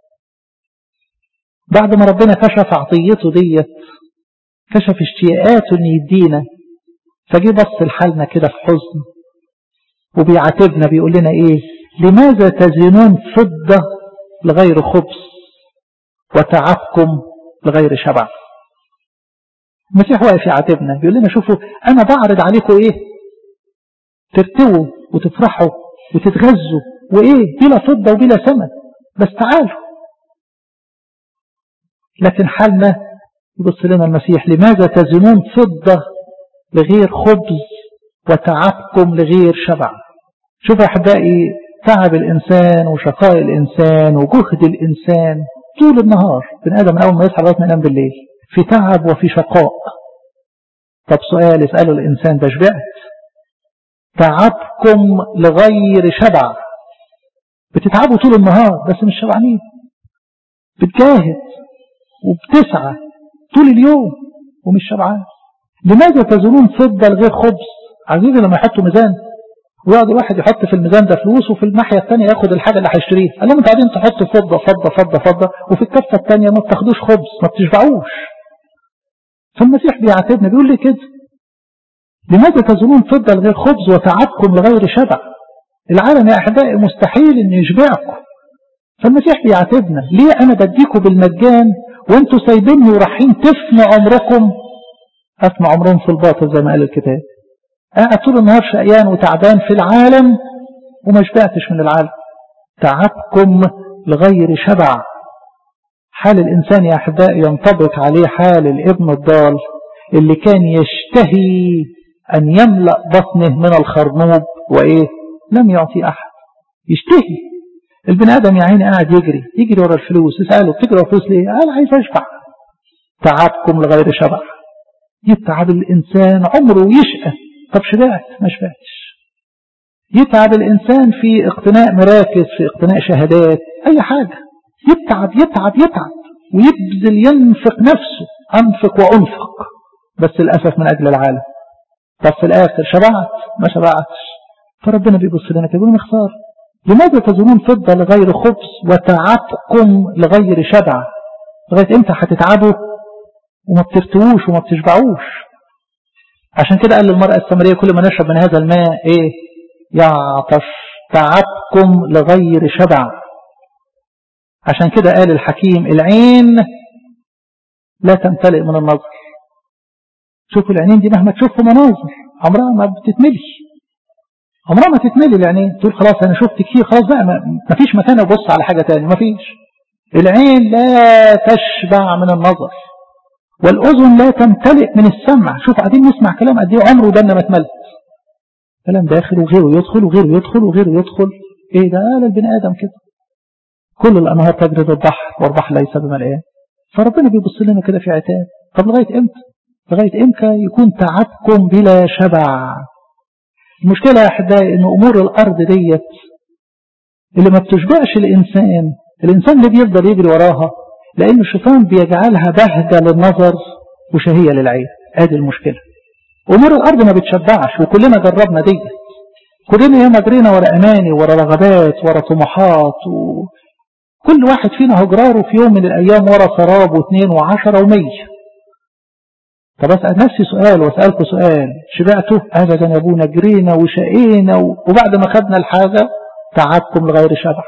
بعد ما ربنا كشف عطيته ديت كشف اشتياقاته ان يدينا فجي بص لحالنا كده في حزن وبيعاتبنا بيقول لنا ايه لماذا تزنون فضة لغير خبز وتعبكم لغير شبع المسيح واقف يعاتبنا بيقول لنا شوفوا انا بعرض عليكم ايه ترتووا وتفرحوا وتتغذوا وايه بلا فضة وبلا ثمن بس تعالوا لكن حالنا يبص لنا المسيح لماذا تزنون فضة لغير خبز وتعبكم لغير شبع شوف أحبائي تعب الإنسان وشقاء الإنسان وجهد الإنسان طول النهار بن آدم من أول ما يصحى لغاية ما ينام بالليل في تعب وفي شقاء طب سؤال اسأله الإنسان ده شبعت تعبكم لغير شبع بتتعبوا طول النهار بس مش شبعانين بتجاهد وبتسعى طول اليوم ومش شبعان لماذا تزنون فضة لغير خبز عزيزي لما يحطوا ميزان ويقعد الواحد يحط في الميزان ده فلوس وفي الناحية الثانية ياخد الحاجة اللي هيشتريها قال لهم انتوا قاعدين تحطوا فضة فضة فضة فضة وفي الكفة الثانية ما بتاخدوش خبز ما بتشبعوش فالمسيح بيعاتبنا بيقول لي كده لماذا تزنون فضة لغير خبز وتعبكم لغير شبع العالم يا أحبائي مستحيل أن يشبعكم فالمسيح بيعاتبنا ليه أنا بديكم بالمجان وانتوا سايبيني ورايحين تفنوا عمركم أفنوا عمرهم في الباطل زي ما قال الكتاب قاعد طول النهار شقيان وتعبان في العالم وما شبعتش من العالم تعبكم لغير شبع حال الإنسان يا أحبائي ينطبق عليه حال الابن الضال اللي كان يشتهي أن يملأ بطنه من الخرنوب وإيه لم يعطي أحد يشتهي البني آدم يا عيني قاعد يجري يجري ورا الفلوس يسأله بتجري ورا الفلوس ليه قال عايز أشبع تعبكم لغير شبع يتعب الإنسان عمره يشقى طب شبعت ما شبعتش يتعب الإنسان في اقتناء مراكز في اقتناء شهادات أي حاجة يتعب يتعب يتعب ويبذل ينفق نفسه أنفق وأنفق بس للأسف من أجل العالم طب في الآخر شبعت ما شبعتش فربنا بيبص لنا كده بيقول خسار لماذا تزنون فضة لغير خبز وتعبكم لغير شبع لغاية امتى هتتعبوا وما بترتووش وما بتشبعوش عشان كده قال للمرأة السامرية كل ما نشرب من هذا الماء ايه يعطش تعبكم لغير شبع عشان كده قال الحكيم العين لا تمتلئ من النظر شوفوا العينين دي مهما تشوفوا مناظر عمرها ما بتتملي عمرها ما تتملي العينين تقول خلاص انا شفت كتير خلاص بقى ما فيش مكان ابص على حاجة تاني ما فيش العين لا تشبع من النظر والأذن لا تمتلئ من السمع شوف قاعدين نسمع كلام قد ايه عمره ده ما اتملت كلام داخل وغيره يدخل وغيره يدخل وغيره يدخل ايه ده قال البني ادم كده كل الانهار تجري البحر والبحر ليس بملئان فربنا بيبص لنا كده في عتاب طب لغايه امتى لغايه امتى يكون تعبكم بلا شبع المشكله يا احبائي ان امور الارض ديت اللي ما بتشبعش الانسان الانسان اللي بيفضل يجري وراها لأن الشيطان بيجعلها بهجة للنظر وشهية للعين ادي المشكلة أمور الأرض ما بتشبعش وكلنا جربنا دي كلنا ياما جرينا ورا أماني ورا رغبات ورا طموحات وكل واحد فينا هجراره في يوم من الأيام ورا سراب واثنين وعشرة ومية طب أسأل نفسي سؤال وأسألكم سؤال شبعتوا أبدا يا أبونا جرينا وشقينا وبعد ما خدنا الحاجة تعبكم لغير شبع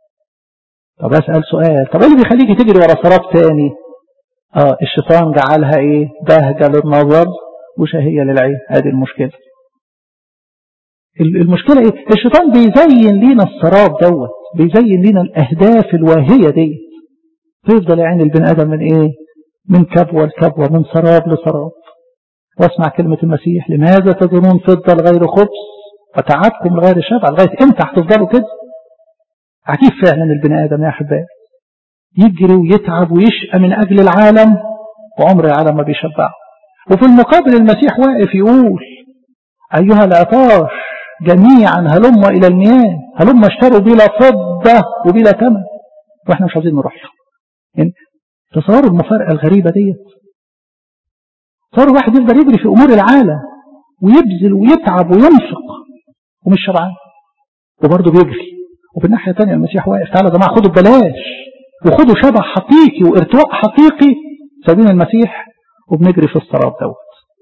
طب أسأل سؤال طب ايه اللي بيخليك تجري ورا سراب تاني اه الشيطان جعلها ايه بهجة للنظر وشهية للعين هذه المشكلة المشكلة ايه الشيطان بيزين لينا السراب دوت بيزين لينا الاهداف الواهية دي فيفضل يعين البني ادم من ايه من كبوة لكبوة من سراب لسراب واسمع كلمة المسيح لماذا تظنون فضة لغير خبز وتعبكم لغير شبع لغاية امتى هتفضلوا كده عجيب فعلا البني ادم يا احبائي يجري ويتعب ويشقى من اجل العالم وعمر العالم ما بيشبعه وفي المقابل المسيح واقف يقول ايها العطاش جميعا هلم الى المياه هلم اشتروا بلا فضة وبلا ثمن واحنا مش عايزين نروح له يعني تصوروا المفارقة الغريبة ديت تصوروا واحد يفضل يجري في امور العالم ويبذل ويتعب وينفق ومش شبعان وبرضه بيجري وفي الناحية الثانية المسيح واقف تعالى يا جماعة خدوا ببلاش وخدوا شبع حقيقي وارتواء حقيقي سابين المسيح وبنجري في السراب دوت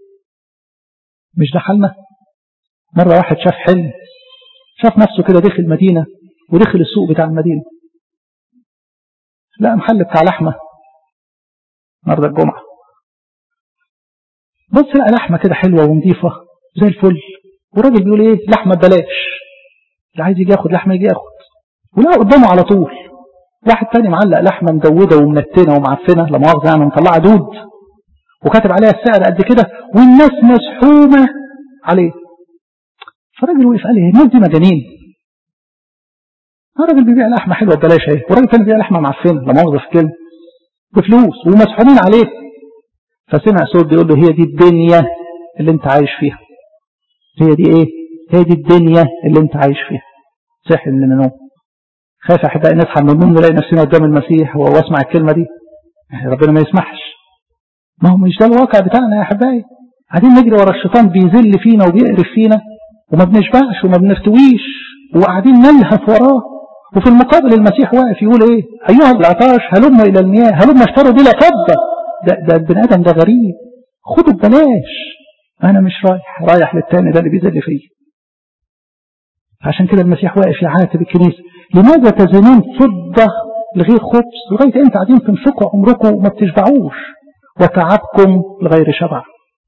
مش ده حالنا مرة واحد شاف حلم شاف نفسه كده دخل مدينة ودخل السوق بتاع المدينة لا محل بتاع لحمة مرة الجمعة بص لقى لحمة كده حلوة ونظيفة زي الفل والراجل بيقول ايه لحمة ببلاش اللي عايز يجي ياخد لحمة يجي ياخد ولقى قدامه على طول واحد تاني معلق لحمة مدودة ومنتنة ومعفنة لا مؤاخذة يعني مطلعة دود وكاتب عليها السعر قد كده والناس مسحومة عليه فالراجل وقف قال ايه الناس دي مجانين الراجل بيبيع لحمة حلوة ببلاش اهي والراجل تاني بيبيع لحمة معفنة لا مؤاخذة في كلمة بفلوس ومسحومين عليه فسمع صوت بيقول له هي دي الدنيا اللي انت عايش فيها هي دي ايه هي دي الدنيا اللي انت عايش فيها صحي من النوم خايف احبائي نصحى من النوم نلاقي نفسنا قدام المسيح واسمع الكلمة دي ربنا ما يسمحش ما هو مش ده الواقع بتاعنا يا احبائي قاعدين نجري ورا الشيطان بيذل فينا وبيقرف فينا وما بنشبعش وما بنرتويش وقاعدين نلهف وراه وفي المقابل المسيح واقف يقول ايه ايها العطاش هلم الى المياه هلم اشتروا بلا فضه ده, ده البني ادم ده غريب خدوا ببلاش انا مش رايح رايح للتاني ده اللي بيذل فيه عشان كده المسيح واقف يعاتب الكنيسه لماذا تزنون فضه لغير خبز لغايه انت قاعدين تنفقوا عمركم وما بتشبعوش وتعبكم لغير شبع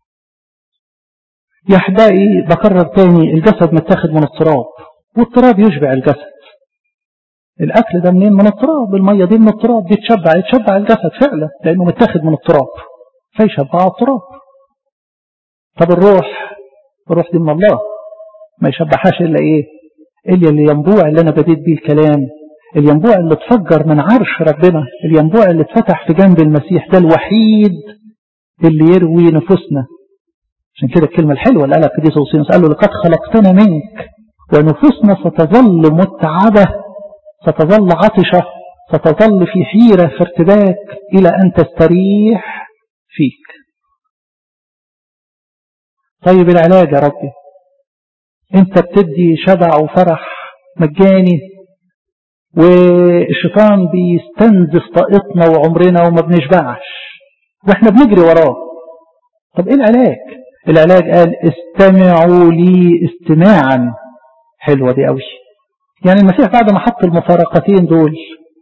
يا احبائي بكرر تاني الجسد متاخد من التراب والتراب يشبع الجسد الاكل ده منين من التراب الميه دي من التراب دي تشبع يتشبع الجسد فعلا لانه متاخد من التراب فيشبع التراب طب الروح الروح دي من الله ما يشبعهاش الا ايه الا اللي ينبوع اللي انا بديت بيه الكلام الينبوع اللي اتفجر من عرش ربنا الينبوع اللي اتفتح في جنب المسيح ده الوحيد اللي يروي نفوسنا عشان كده الكلمة الحلوة اللي قالها القديس أوسينوس قال له لقد خلقتنا منك ونفوسنا ستظل متعبة ستظل عطشة ستظل في حيرة في ارتباك إلى أن تستريح فيك طيب العلاج يا ربي انت بتدي شبع وفرح مجاني والشيطان بيستنزف طاقتنا وعمرنا وما بنشبعش واحنا بنجري وراه طب ايه العلاج العلاج قال استمعوا لي استماعا حلوة دي قوي يعني المسيح بعد ما حط المفارقتين دول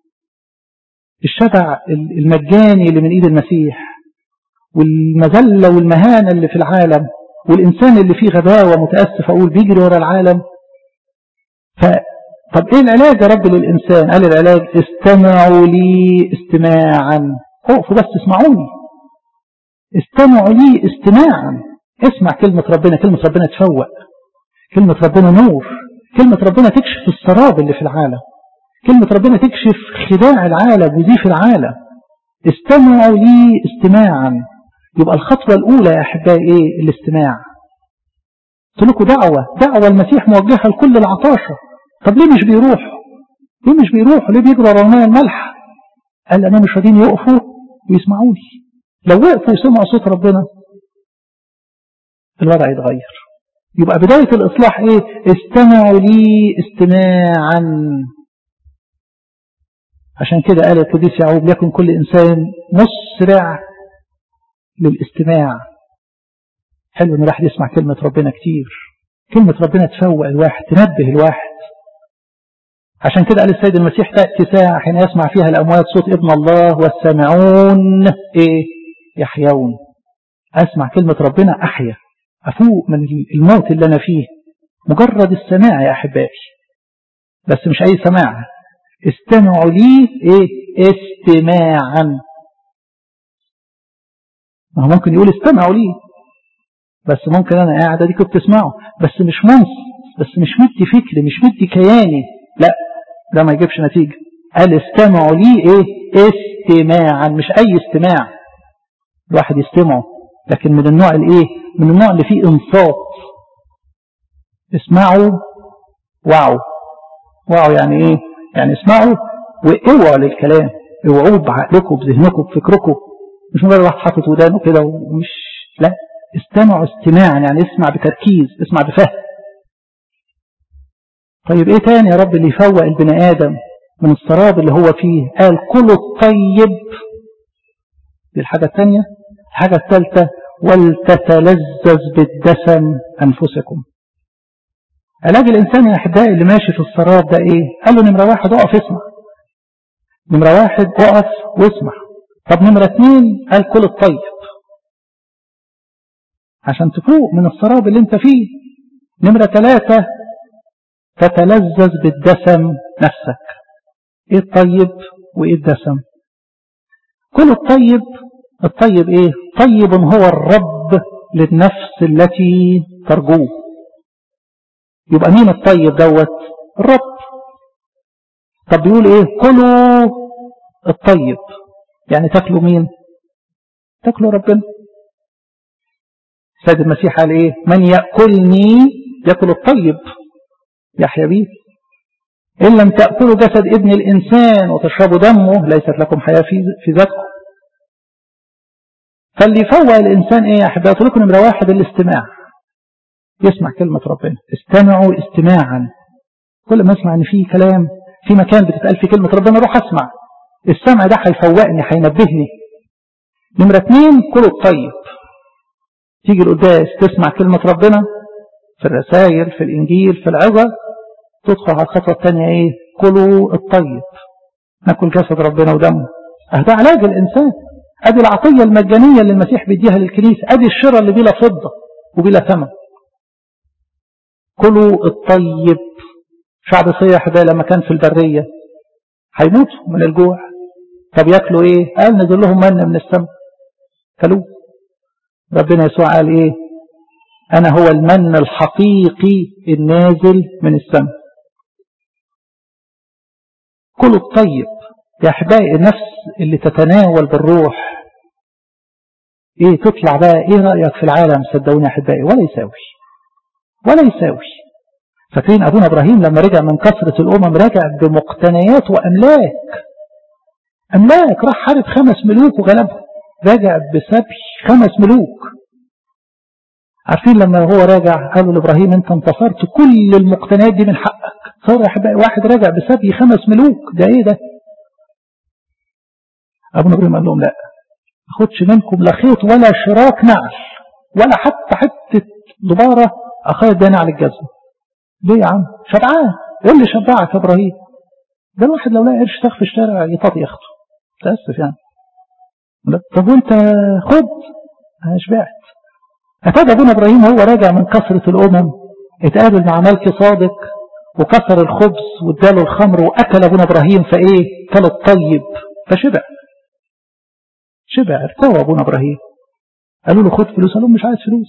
الشبع المجاني اللي من ايد المسيح والمذلة والمهانة اللي في العالم والإنسان اللي فيه غباوة متأسف أقول بيجري ورا العالم ف طب ايه العلاج يا رب للإنسان قال العلاج استمعوا لي استماعا اقفوا بس اسمعوني استمعوا لي استماعا اسمع كلمة ربنا كلمة ربنا تفوق كلمة ربنا نور كلمة ربنا تكشف السراب اللي في العالم كلمة ربنا تكشف خداع العالم وزيف العالم استمعوا لي استماعا يبقى الخطوة الأولى يا أحبائي إيه الاستماع قلت لكم دعوة دعوة المسيح موجهة لكل العطاشة طب ليه مش بيروحوا ليه مش بيروحوا ليه بيجروا ورا الماء الملح قال أنا مش راضيين يقفوا ويسمعوني لو وقفوا وسمعوا صوت ربنا الوضع يتغير يبقى بداية الإصلاح إيه استمعوا لي استماعا عشان كده قال القديس يعقوب يكن كل إنسان مسرع للاستماع حلو ان الواحد يسمع كلمة ربنا كتير كلمة ربنا تفوق الواحد تنبه الواحد عشان كده قال السيد المسيح تأتي ساعة حين يسمع فيها الأموات صوت ابن الله والسامعون إيه يحيون أسمع كلمة ربنا أحيا أفوق من الموت اللي أنا فيه مجرد السماع يا أحبائي بس مش أي سماع استمعوا لي إيه استماعا ما هو ممكن يقول استمعوا لي بس ممكن أنا قاعد أديكم بتسمعوا بس مش منص بس مش مدي فكري مش مدي كياني لا ده ما يجيبش نتيجة قال استمعوا لي ايه استماعا مش اي استماع الواحد يستمعه لكن من النوع الايه من النوع اللي فيه انصات اسمعوا وعوا وعوا يعني ايه يعني اسمعوا واوعوا للكلام اوعوا بعقلكم بذهنكم بفكركم مش مجرد واحد حاطط ودانه كده ومش لا استمعوا استماعا يعني اسمع بتركيز اسمع بفهم طيب ايه تاني يا رب اللي يفوق البني ادم من السراب اللي هو فيه قال كلوا الطيب دي الحاجة الثانية الحاجة الثالثة ولتتلذذ بالدسم أنفسكم علاج الإنسان يا أحبائي اللي ماشي في السراب ده إيه قال له نمرة واحد اقف اسمع نمرة واحد اقف واسمع طب نمرة اثنين قال كل الطيب عشان تفوق من السراب اللي انت فيه نمرة ثلاثة تتلذذ بالدسم نفسك ايه الطيب وايه الدسم كل الطيب الطيب ايه طيب هو الرب للنفس التي ترجوه يبقى مين الطيب دوت الرب طب بيقول ايه كلوا الطيب يعني تاكلوا مين تاكلوا ربنا سيد المسيح قال ايه من يأكلني يأكل الطيب يحيى بيه إن لم تأكلوا جسد ابن الإنسان وتشربوا دمه ليست لكم حياة في, في ذاتكم فاللي يفوق الإنسان إيه يا أحبائي قلت لكم نمرة واحد الاستماع يسمع كلمة ربنا استمعوا استماعا كل ما اسمع ان في كلام في مكان بتتقال فيه كلمة ربنا اروح اسمع السمع ده هيفوقني هينبهني نمرة اتنين كل الطيب تيجي القداس تسمع كلمة ربنا في الرسائل في الإنجيل في العظة تدخل على الخطوة الثانية ايه كلوا الطيب ناكل جسد ربنا ودمه ده علاج الإنسان ادي العطية المجانية اللي المسيح بيديها للكنيسة ادي الشراء اللي بلا فضة وبلا ثمن كلوا الطيب شعب صيح ده لما كان في البرية هيموتوا من الجوع طب ياكلوا ايه قال نزل لهم من من السماء كلوه ربنا يسوع قال ايه انا هو المن الحقيقي النازل من السماء كلوا الطيب يا احبائي النفس اللي تتناول بالروح ايه تطلع بقى ايه رأيك في العالم صدقوني يا احبائي ولا يساوي ولا يساوي فاكرين ابونا ابراهيم لما رجع من كثرة الامم رجع بمقتنيات واملاك املاك راح حارب خمس ملوك وغلبهم رجع بسبي خمس ملوك عارفين لما هو راجع قالوا لابراهيم انت انتصرت كل المقتنيات دي من حقك صار يا احبائي واحد راجع بسبي خمس ملوك ده ايه ده ابونا ابراهيم قال لهم لا ما اخدش منكم لا خيط ولا شراك نعل ولا حتى حته دباره اخايا اداني على الجزمه ليه يا عم شبعان ايه اللي شبعك يا ابراهيم ده الواحد لو لقى قرش تاخ في الشارع يطاطي ياخده تاسف يعني طب وانت خد انا شبعت اتابع ابونا ابراهيم وهو راجع من كثره الامم اتقابل مع ملك صادق وكسر الخبز واداله الخمر واكل ابونا ابراهيم فايه كل الطيب فشبع شبع ارتوى ابونا ابراهيم قالوا له خد فلوس قال لهم مش عايز فلوس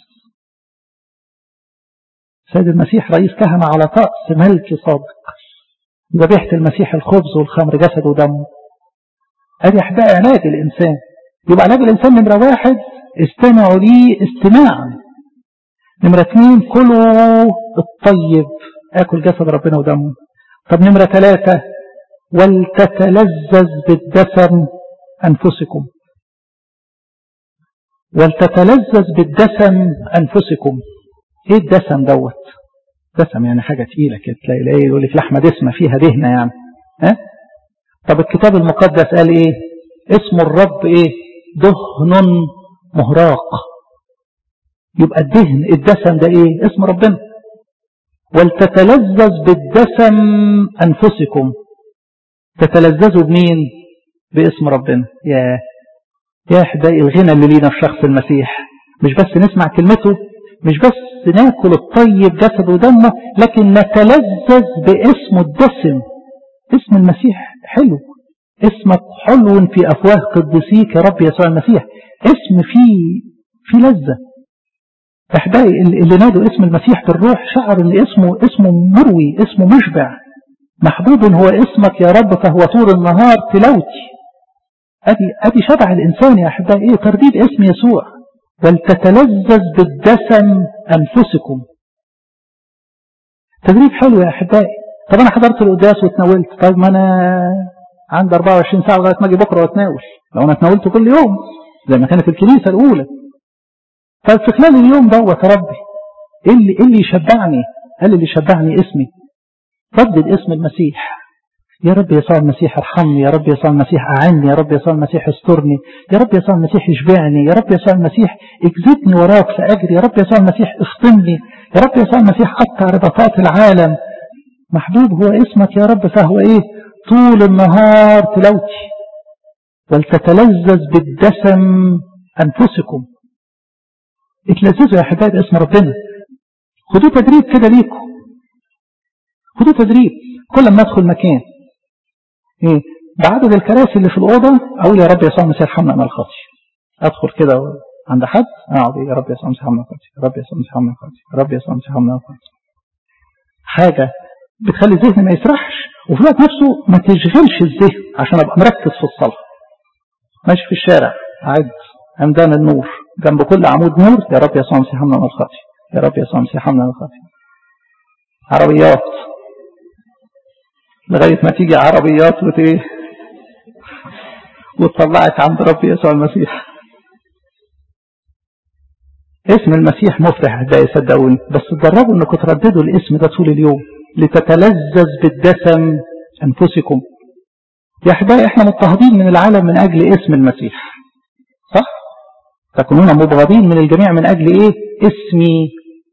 سيد المسيح رئيس كهنة على طقس ملك صادق ذبيحة المسيح الخبز والخمر جسد ودم ادي احبائي علاج الانسان يبقى علاج الانسان نمرة واحد استمعوا لي استماعا نمرة اثنين كلوا الطيب اكل جسد ربنا ودمه طب نمرة ثلاثة ولتتلذذ بالدسم انفسكم ولتتلذذ بالدسم انفسكم ايه الدسم دوت دسم يعني حاجة تقيلة كده تلاقي ايه يقول لك لحمة دسمة فيها دهنة يعني ها طب الكتاب المقدس قال ايه اسم الرب ايه دهن مهراق يبقى الدهن الدسم ده ايه اسم ربنا ولتتلذذ بالدسم انفسكم تتلذذوا بمين باسم ربنا يا يا احبائي الغنى اللي لينا في شخص المسيح مش بس نسمع كلمته مش بس ناكل الطيب جسد ودمه لكن نتلذذ باسمه الدسم اسم المسيح حلو اسمك حلو في أفواه قدسيك يا رب يسوع المسيح اسم فيه في لذة أحبائي اللي نادوا اسم المسيح بالروح شعر ان اسمه اسمه مروي اسمه مشبع محبوب هو اسمك يا رب فهو طول النهار تلاوتي ادي ادي شبع الانسان يا احبائي ايه ترديد اسم يسوع ولتتلذذ بالدسم انفسكم تدريب حلو يا احبائي طب انا حضرت القداس واتناولت طيب ما انا عندي 24 ساعه لغايه ما اجي بكره واتناول لو انا اتناولت كل يوم زي ما كانت الكنيسه الاولى طيب في خلال اليوم دوت يا ربي ايه اللي ايه اللي يشبعني قال اللي يشبعني اسمي ردد اسم المسيح يا رب يسوع المسيح ارحمني يا رب يسوع المسيح أعني يا رب يسوع المسيح استرني يا رب يسوع المسيح يشبعني يا رب يسوع المسيح اجذبني وراك فأجري يا رب يسوع المسيح افطمني يا رب يسوع المسيح قطع رباطات العالم محبوب هو اسمك يا رب فهو ايه طول النهار تلوتي ولتتلذذ بالدسم أنفسكم اتلذذوا يا حبايب اسم ربنا خدوا تدريب كده ليكم خدوا تدريب كل ما ادخل مكان ايه بعدد الكراسي اللي في الأوضة أقول يا رب يسوع المسيح ارحمنا من الخطي أدخل كده عند حد أقعد يا رب يسوع المسيح ارحمنا من الخطي يا رب يسوع المسيح ارحمنا من الخطي يا رب يسوع المسيح ارحمنا من الخطي حاجة بتخلي الذهن ما يسرحش وفي الوقت نفسه ما تشغلش الذهن عشان أبقى مركز في الصلاة ماشي في الشارع أعد عمدان النور جنب كل عمود نور يا رب يسوع المسيح ارحمنا من الخطي يا رب يسوع المسيح ارحمنا من الخطي عربيات لغاية ما تيجي عربيات وت ايه وتطلعك عند رب يسوع المسيح اسم المسيح مفرح ده يصدقوني بس تدربوا انكم ترددوا الاسم ده طول اليوم لتتلذذ بالدسم انفسكم يا احبائي احنا مضطهدين من العالم من اجل اسم المسيح صح تكونون مبغضين من الجميع من اجل ايه اسمي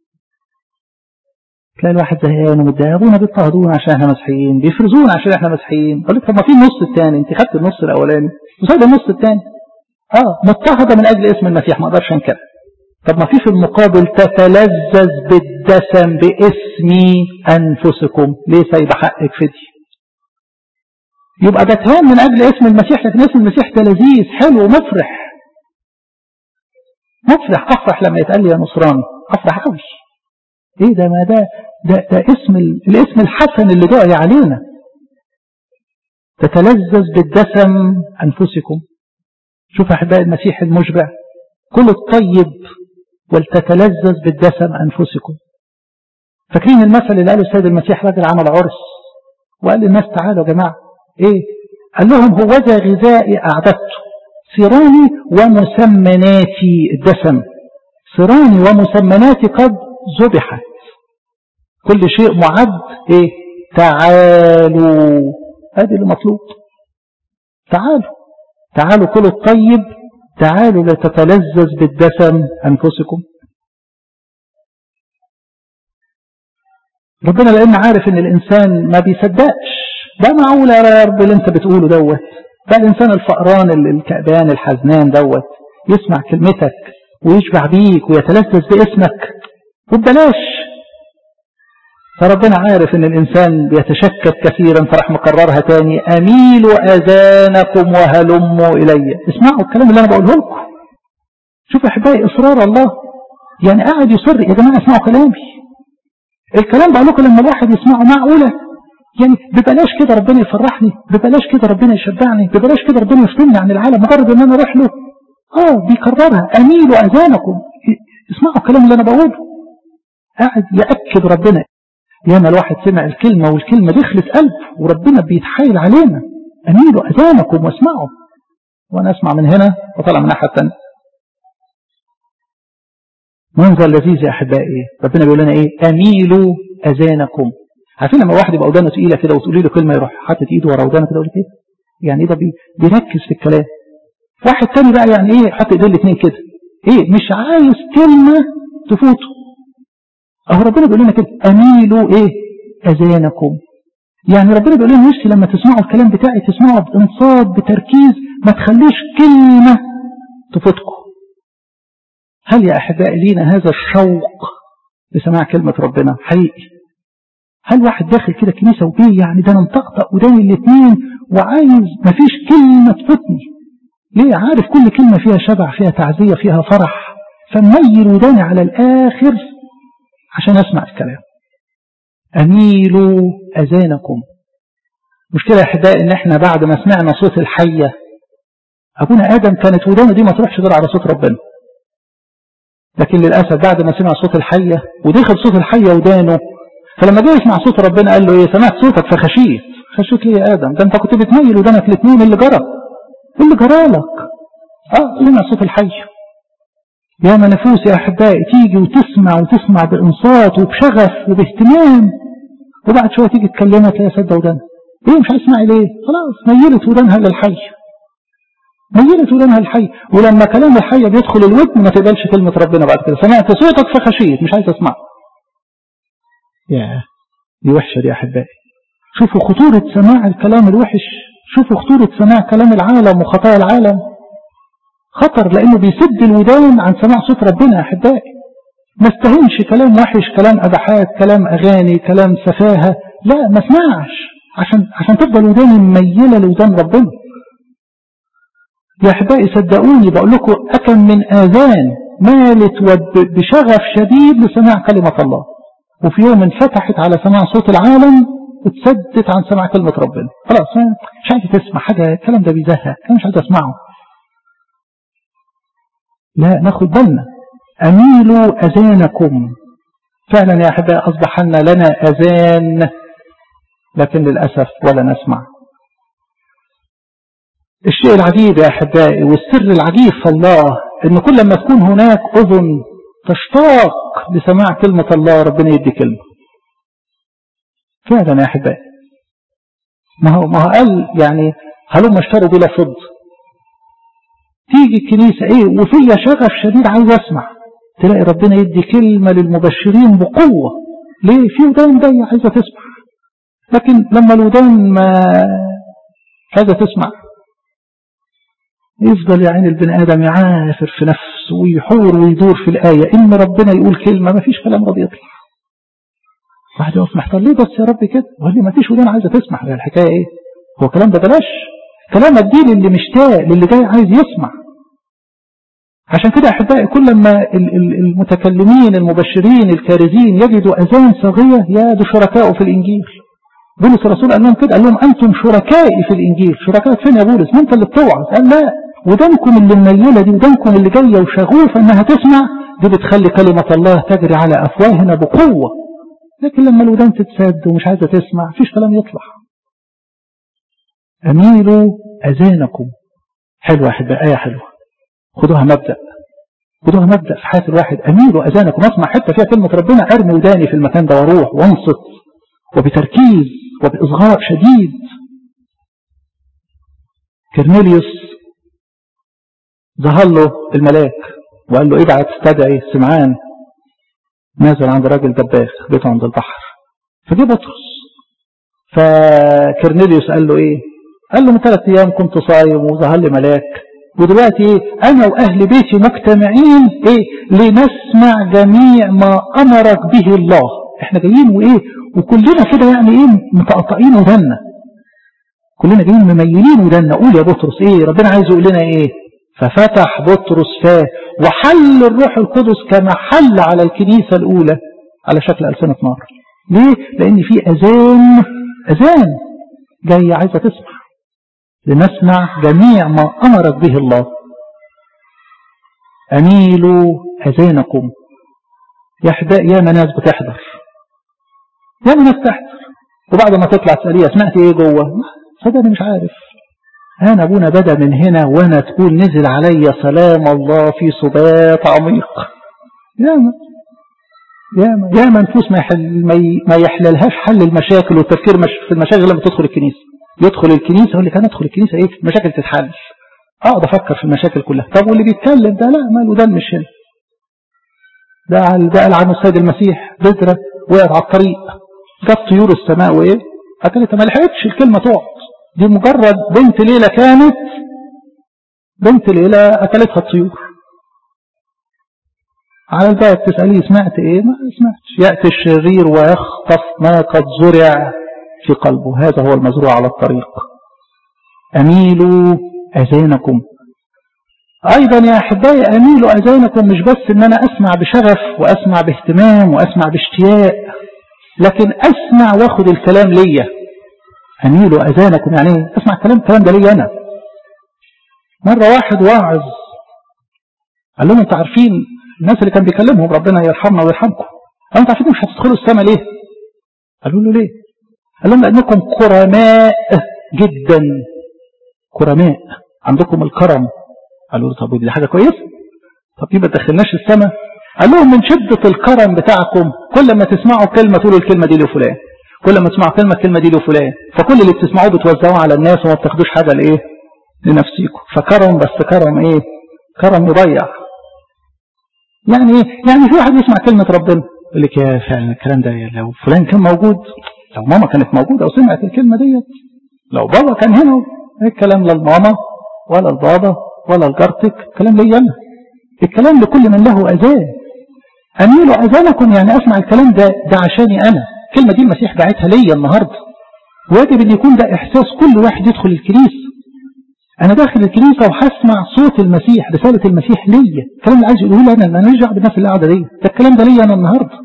تلاقي الواحد زهقان ومتضايق ابونا بيضطهدونا عشان احنا مسيحيين بيفرزونا عشان احنا مسيحيين اقول لك طب ما في النص الثاني انت خدت النص الاولاني وسايب النص الثاني اه مضطهده من اجل اسم المسيح ما اقدرش انكر طب ما في في المقابل تتلذذ بالدسم باسمي انفسكم ليه سايبه حقك فدي يبقى ده تهان من اجل اسم المسيح لكن اسم المسيح ده لذيذ حلو مفرح مفرح افرح لما يتقال لي يا نصراني افرح قوي ايه ده ما ده ده, ده اسم الاسم الحسن اللي دعي علينا تتلذذ بالدسم انفسكم شوف احباء المسيح المشبع كل الطيب ولتتلذذ بالدسم انفسكم فاكرين المثل اللي قاله السيد المسيح راجل عمل عرس وقال للناس تعالوا يا جماعه ايه قال لهم هو ذا غذائي اعددته صراني ومسمناتي الدسم صراني ومسمناتي قد ذبحت كل شيء معد ايه تعالوا ادي اللي مطلوب تعالوا تعالوا كلوا الطيب تعالوا لتتلذذ بالدسم انفسكم ربنا لان عارف ان الانسان ما بيصدقش ده معقول يا رب اللي انت بتقوله دوت ده الانسان الفقران الكأبان الحزنان دوت يسمع كلمتك ويشبع بيك ويتلذذ باسمك وببلاش فربنا عارف ان الانسان بيتشكك كثيرا فراح مكررها تاني اميلوا اذانكم وهلموا الي اسمعوا الكلام اللي انا بقوله لكم شوفوا احبائي اصرار الله يعني قاعد يصر يا جماعه اسمعوا كلامي الكلام بقول لكم لما الواحد يسمعه معقوله يعني ببلاش كده ربنا يفرحني ببلاش كده ربنا يشبعني ببلاش كده ربنا يفصلني عن العالم مجرد ان انا اروح له اه بيكررها اميلوا اذانكم اسمعوا الكلام اللي انا بقوله قاعد ياكد ربنا ياما الواحد سمع الكلمة والكلمة دخلت قلب وربنا بيتحايل علينا أميلوا أذانكم واسمعوا وأنا أسمع من هنا وطلع من الناحية الثانية منظر لذيذ يا أحبائي ربنا بيقول لنا إيه أميلوا أذانكم عارفين لما واحد يبقى ودانه تقيلة كده وتقولي له كلمة يروح حاطط إيده ورا ودانه كده يقول كده يعني إيه ده بيركز في الكلام واحد تاني بقى يعني إيه حط إيديه الاثنين كده إيه مش عايز كلمة تفوته اهو ربنا بيقول لنا كده اميلوا ايه اذانكم يعني ربنا بيقول لنا نفسي لما تسمعوا الكلام بتاعي تسمعوا بانصات بتركيز ما تخليش كلمة تفوتكم هل يا احبائي لينا هذا الشوق لسماع كلمة ربنا حقيقي هل واحد داخل كده كنيسة وبيه يعني ده انا مطقطق وداني الاثنين وعايز مفيش كلمة تفوتني ليه عارف كل كلمة فيها شبع فيها تعزية فيها فرح فميل وداني على الآخر عشان أسمع الكلام أميلوا أذانكم مشكلة يا أحبائي إن إحنا بعد ما سمعنا صوت الحية أبونا آدم كانت ودانه دي ما تروحش غير على صوت ربنا لكن للأسف بعد ما سمع صوت الحية ودخل صوت الحية ودانه فلما جه يسمع صوت ربنا قال له ايه سمعت صوتك فخشيت خشيت ليه يا ادم ده انت كنت بتميل ودانك الاثنين اللي جرى اللي جرالك اه سمع صوت الحي يا ما نفوس يا احبائي تيجي وتسمع وتسمع بانصات وبشغف وباهتمام وبعد شويه تيجي تكلمها تلاقيها سد ودانها ايه مش هتسمعي ليه خلاص ميلت ودانها للحي ميلت ودانها للحي ولما كلام الحي بيدخل الودن ما تقبلش كلمه ربنا بعد كده سمعت صوتك فخشيت مش عايز اسمع يا دي وحشه دي يا احبائي شوفوا خطوره سماع الكلام الوحش شوفوا خطوره سماع كلام العالم وخطايا العالم خطر لانه بيسد الودان عن سماع صوت ربنا يا احبائي ما استهنش كلام وحش كلام اباحات كلام اغاني كلام سفاهه لا ما اسمعش عشان عشان تفضل وداني مميله لودان ربنا يا احبائي صدقوني بقول لكم اكم من اذان مالت بشغف شديد لسماع كلمه الله وفي يوم انفتحت على سماع صوت العالم اتسدت عن سماع كلمه ربنا خلاص مش عايز تسمع حاجه الكلام ده بيزهق انا مش عايز اسمعه لا ناخد بالنا أميلوا أذانكم فعلا يا أحبائي أصبح لنا أذان لكن للأسف ولا نسمع الشيء العجيب يا أحبائي والسر العجيب في الله أن كل ما تكون هناك أذن تشتاق لسماع كلمة الله ربنا يدي كلمة فعلا يا أحبائي ما هو ما هو قال يعني هلما اشتروا بلا فض تيجي الكنيسة ايه وفيها شغف شديد عايز اسمع تلاقي ربنا يدي كلمة للمبشرين بقوة ليه في ودان جاية عايزة تسمع لكن لما الودان ما عايزة تسمع يفضل يا عين البني آدم يعافر في نفسه ويحور ويدور في الآية إن ربنا يقول كلمة ما فيش كلام راضي يطلع واحد يقف محتار ليه بس يا رب كده وقال لي ما فيش ودان عايزة تسمع الحكاية ايه هو الكلام ده بلاش كلام اديه للي مشتاق للي جاي عايز يسمع عشان كده احبائي كل ما المتكلمين المبشرين الكارزين يجدوا اذان صاغيه يا دول شركاء في الانجيل بولس الرسول قال لهم كده قال لهم انتم شركائي في الانجيل شركائك فين يا بولس ما انت اللي بتوعظ قال لا ودانكم اللي منيله دي ودانكم اللي جايه وشغوفه انها تسمع دي بتخلي كلمه الله تجري على افواهنا بقوه لكن لما الودان تتسد ومش عايزه تسمع مفيش كلام يطلع أميلوا أذانكم حلوة أحباء آية حلوة خدوها مبدأ خدوها مبدأ في حياة الواحد أميلوا أذانكم أسمع حتى فيها كلمة ربنا أرمي وداني في المكان ده واروح وانصت وبتركيز وبإصغاء شديد كرنيليوس ظهر له الملاك وقال له ابعت استدعي سمعان نازل عند راجل دباخ بيته عند البحر فجه بطرس فكرنيليوس قال له ايه قال له من ثلاث ايام كنت صايم وظهر لي ملاك ودلوقتي ايه انا واهل بيتي مجتمعين ايه لنسمع جميع ما امرك به الله احنا جايين وايه وكلنا كده يعني ايه متقطعين ودنا كلنا جايين مميلين ودنا قول يا بطرس ايه ربنا عايز يقول لنا ايه ففتح بطرس فاه وحل الروح القدس كما حل على الكنيسه الاولى على شكل السنه نار ليه لان في اذان اذان جايه عايزه تسمع لنسمع جميع ما أمرك به الله أميلوا أذانكم يا أحباء يا ناس بتحضر يا ناس تحضر وبعد ما تطلع تسأليها سمعت إيه جوه صدقني مش عارف أنا أبونا بدأ من هنا وأنا تقول نزل علي سلام الله في صبات عميق يا ما يا ما يا ما نفوس ما, يحل ما يحللهاش حل المشاكل والتفكير في المشاكل لما تدخل الكنيسة يدخل الكنيسة يقول لك أنا أدخل الكنيسة إيه المشاكل تتحل أقعد أفكر في المشاكل كلها طب واللي بيتكلم ده لا ماله ده مش هنا ده ده قال عنه السيد المسيح بذرة وقعت على الطريق جت طيور السماء وإيه أكلتها ما لحقتش الكلمة تقعد دي مجرد بنت ليلة كانت بنت ليلة أكلتها الطيور على الباب تسأليه سمعت ايه ما سمعتش يأتي الشرير ويخطف ما قد زرع في قلبه هذا هو المزروع على الطريق أميلوا أذانكم أيضا يا أحبائي أميلوا أذانكم مش بس إن أنا أسمع بشغف وأسمع باهتمام وأسمع باشتياق لكن أسمع وأخد الكلام ليا أميلوا أذانكم يعني ايه أسمع الكلام الكلام ده ليا أنا مرة واحد واعظ قال لهم أنتوا عارفين الناس اللي كان بيكلمهم ربنا يرحمنا ويرحمكم قالوا أنتوا عارفين مش هتدخلوا السماء ليه قالوا له ليه قال لهم لأنكم كرماء جدا كرماء عندكم الكرم قالوا له طب ودي حاجة كويسة طب دي ما تدخلناش السماء قال لهم من شدة الكرم بتاعكم كل ما تسمعوا كلمة تقولوا الكلمة دي لفلان كل ما تسمعوا كلمة الكلمة دي لفلان فكل اللي بتسمعوه بتوزعوه على الناس وما بتاخدوش حاجة لإيه لنفسيكم فكرم بس كرم إيه كرم يضيع يعني إيه يعني في واحد يسمع كلمة ربنا يقول لك يا فعلا الكلام ده لو فلان كان موجود لو ماما كانت موجودة وسمعت الكلمة ديت لو بابا كان هنا الكلام لا الماما ولا البابا ولا الجارتك كلام لي أنا الكلام لكل من له أذان أميلوا أذانكم يعني أسمع الكلام ده ده عشاني أنا الكلمة دي المسيح باعتها ليا النهاردة واجب أن يكون ده إحساس كل واحد يدخل الكنيسة أنا داخل الكنيسة وهسمع صوت المسيح رسالة المسيح ليا الكلام اللي عايز يقوله أنا أنا نرجع بالناس اللي قاعدة دي ده الكلام ده ليا أنا النهاردة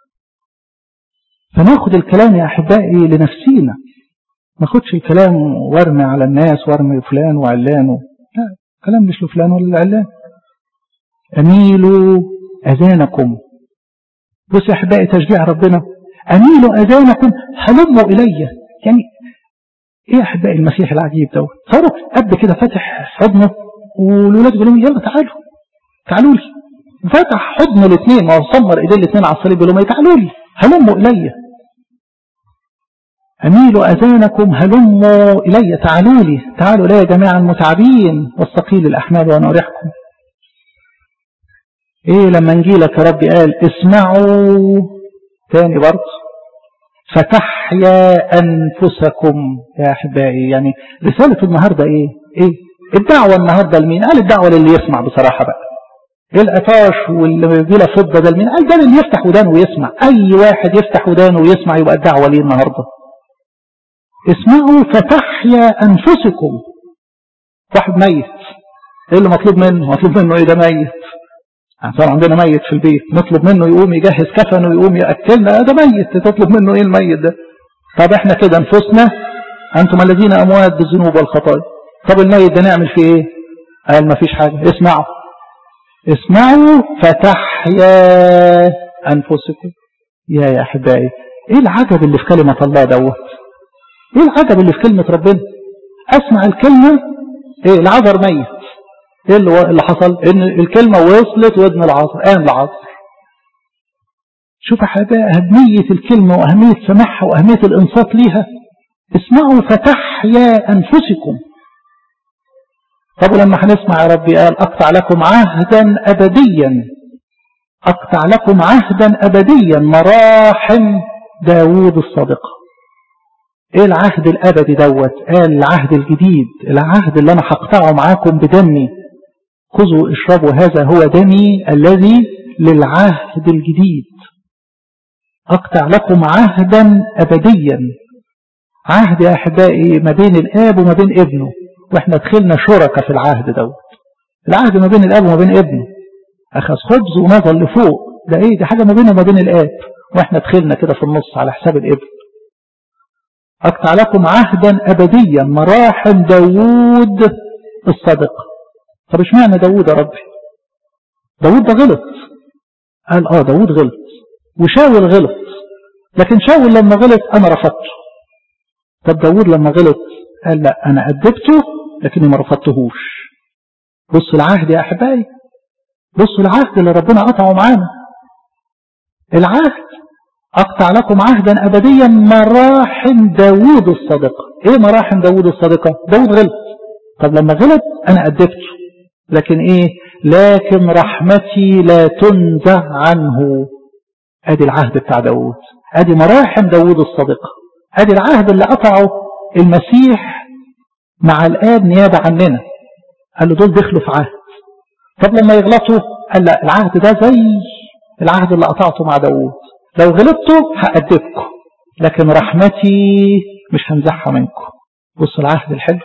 فناخد الكلام يا أحبائي لنفسينا ما اخدش الكلام وارمي على الناس وارمي فلان وعلان لا كلام مش لفلان ولا علان أميلوا أذانكم بص يا أحبائي تشجيع ربنا أميلوا أذانكم هلموا إلي يعني إيه يا أحبائي المسيح العجيب ده صاروا أب كده فاتح حضنه والولاد يقولوا يلا تعالوا تعالوا لي فتح حضن الاثنين ما هو صمر ايدين الاثنين على الصليب يقولوا تعالوا لي هلموا إلي أميلوا أذانكم هلموا إلي تعالوا لي تعالوا إلي جميعا المتعبين والثقيل الأحمال وأنا أريحكم إيه لما نجيلك يا ربي قال اسمعوا تاني برضه فتحيا أنفسكم يا أحبائي يعني رسالة النهاردة إيه إيه الدعوة النهاردة لمين قال الدعوة للي يسمع بصراحة بقى العطاش واللي بيلا فضة ده لمين قال ده اللي يفتح ودانه ويسمع أي واحد يفتح ودانه ويسمع يبقى الدعوة ليه النهاردة اسمعوا فتحيا أنفسكم واحد ميت ايه اللي مطلوب منه مطلوب منه ايه ده ميت صار عندنا ميت في البيت نطلب منه يقوم يجهز كفنه ويقوم يأكلنا ده ميت تطلب منه ايه الميت ده طب احنا كده انفسنا انتم الذين اموات بالذنوب والخطايا طب الميت ده نعمل فيه ايه قال ما فيش حاجة اسمعوا اسمعوا فتحيا انفسكم يا يا احبائي ايه العجب اللي في كلمة الله دوت ايه العجب اللي في كلمة ربنا اسمع الكلمة ايه العذر ميت ايه اللي, اللي حصل ان الكلمة وصلت ودن العصر قام العصر شوف حاجة أهمية الكلمة وأهمية سماعها وأهمية الإنصات ليها اسمعوا فتحيا أنفسكم طب لما هنسمع يا ربي قال أقطع لكم عهدا أبديا أقطع لكم عهدا أبديا مراحم داوود الصادقة ايه العهد الابدي دوت قال العهد الجديد العهد اللي انا هقطعه معاكم بدمي خذوا اشربوا هذا هو دمي الذي للعهد الجديد اقطع لكم عهدا ابديا عهد يا احبائي ما بين الاب وما بين ابنه واحنا دخلنا شركة في العهد دوت العهد ما بين الاب وما بين ابنه اخذ خبز ونزل لفوق ده ايه دي حاجة ما بينه وما بين الاب واحنا دخلنا كده في النص على حساب الابن أقطع لكم عهدا أبديا مراحم داوود الصادق طب ايش معنى داوود يا ربي داوود ده غلط قال اه داوود غلط وشاول غلط لكن شاول لما غلط أنا رفضته طب داوود لما غلط قال لا أنا أدبته لكني ما رفضتهوش بصوا العهد يا أحبائي بصوا العهد اللي ربنا قطعه معانا العهد أقطع لكم عهدا أبديا مراحم داوود الصادقة إيه مراحم داوود الصادقة داوود غلط طب لما غلط أنا أدبته لكن إيه لكن رحمتي لا تنزع عنه أدي العهد بتاع داوود أدي مراحم داوود الصادقة أدي العهد اللي قطعه المسيح مع الآب نيابة عننا قال له دول دخلوا في عهد طب لما يغلطوا قال لا العهد ده زي العهد اللي قطعته مع داوود لو غلطتوا هأدبكم لكن رحمتي مش هنزعها منكم بصوا العهد الحلو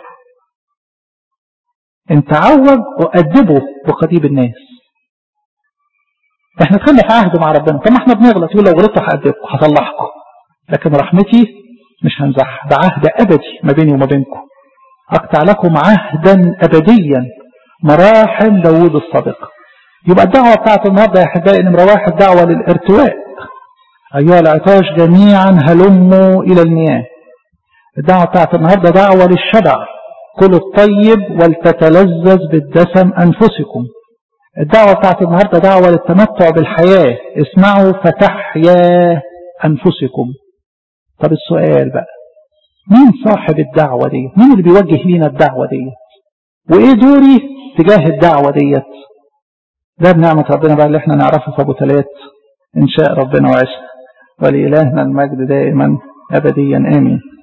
ان تعوج وأدبه بقضيب الناس احنا دخلنا في عهد مع ربنا طب ما احنا بنغلط يقول لو غلطتوا هأدبكم هصلحكم لكن رحمتي مش هنزعها ده عهد أبدي ما بيني وما بينكم أقطع لكم عهدا أبديا مراحل داوود الصادق يبقى الدعوة بتاعت النهاردة يا أحبائي نمرة واحد دعوة للارتواء أيها العطاش جميعا هلموا إلى المياه الدعوة بتاعت النهاردة دعوة للشبع كلوا الطيب ولتتلذذ بالدسم أنفسكم الدعوة بتاعت النهاردة دعوة للتمتع بالحياة اسمعوا فتحيا أنفسكم طب السؤال بقى مين صاحب الدعوة دي مين اللي بيوجه لينا الدعوة دي وإيه دوري تجاه الدعوة ديت ده بنعمة ربنا بقى اللي احنا نعرفه في أبو تلات إن شاء ربنا وعشنا ولإلهنا المجد دائما أبديا آمين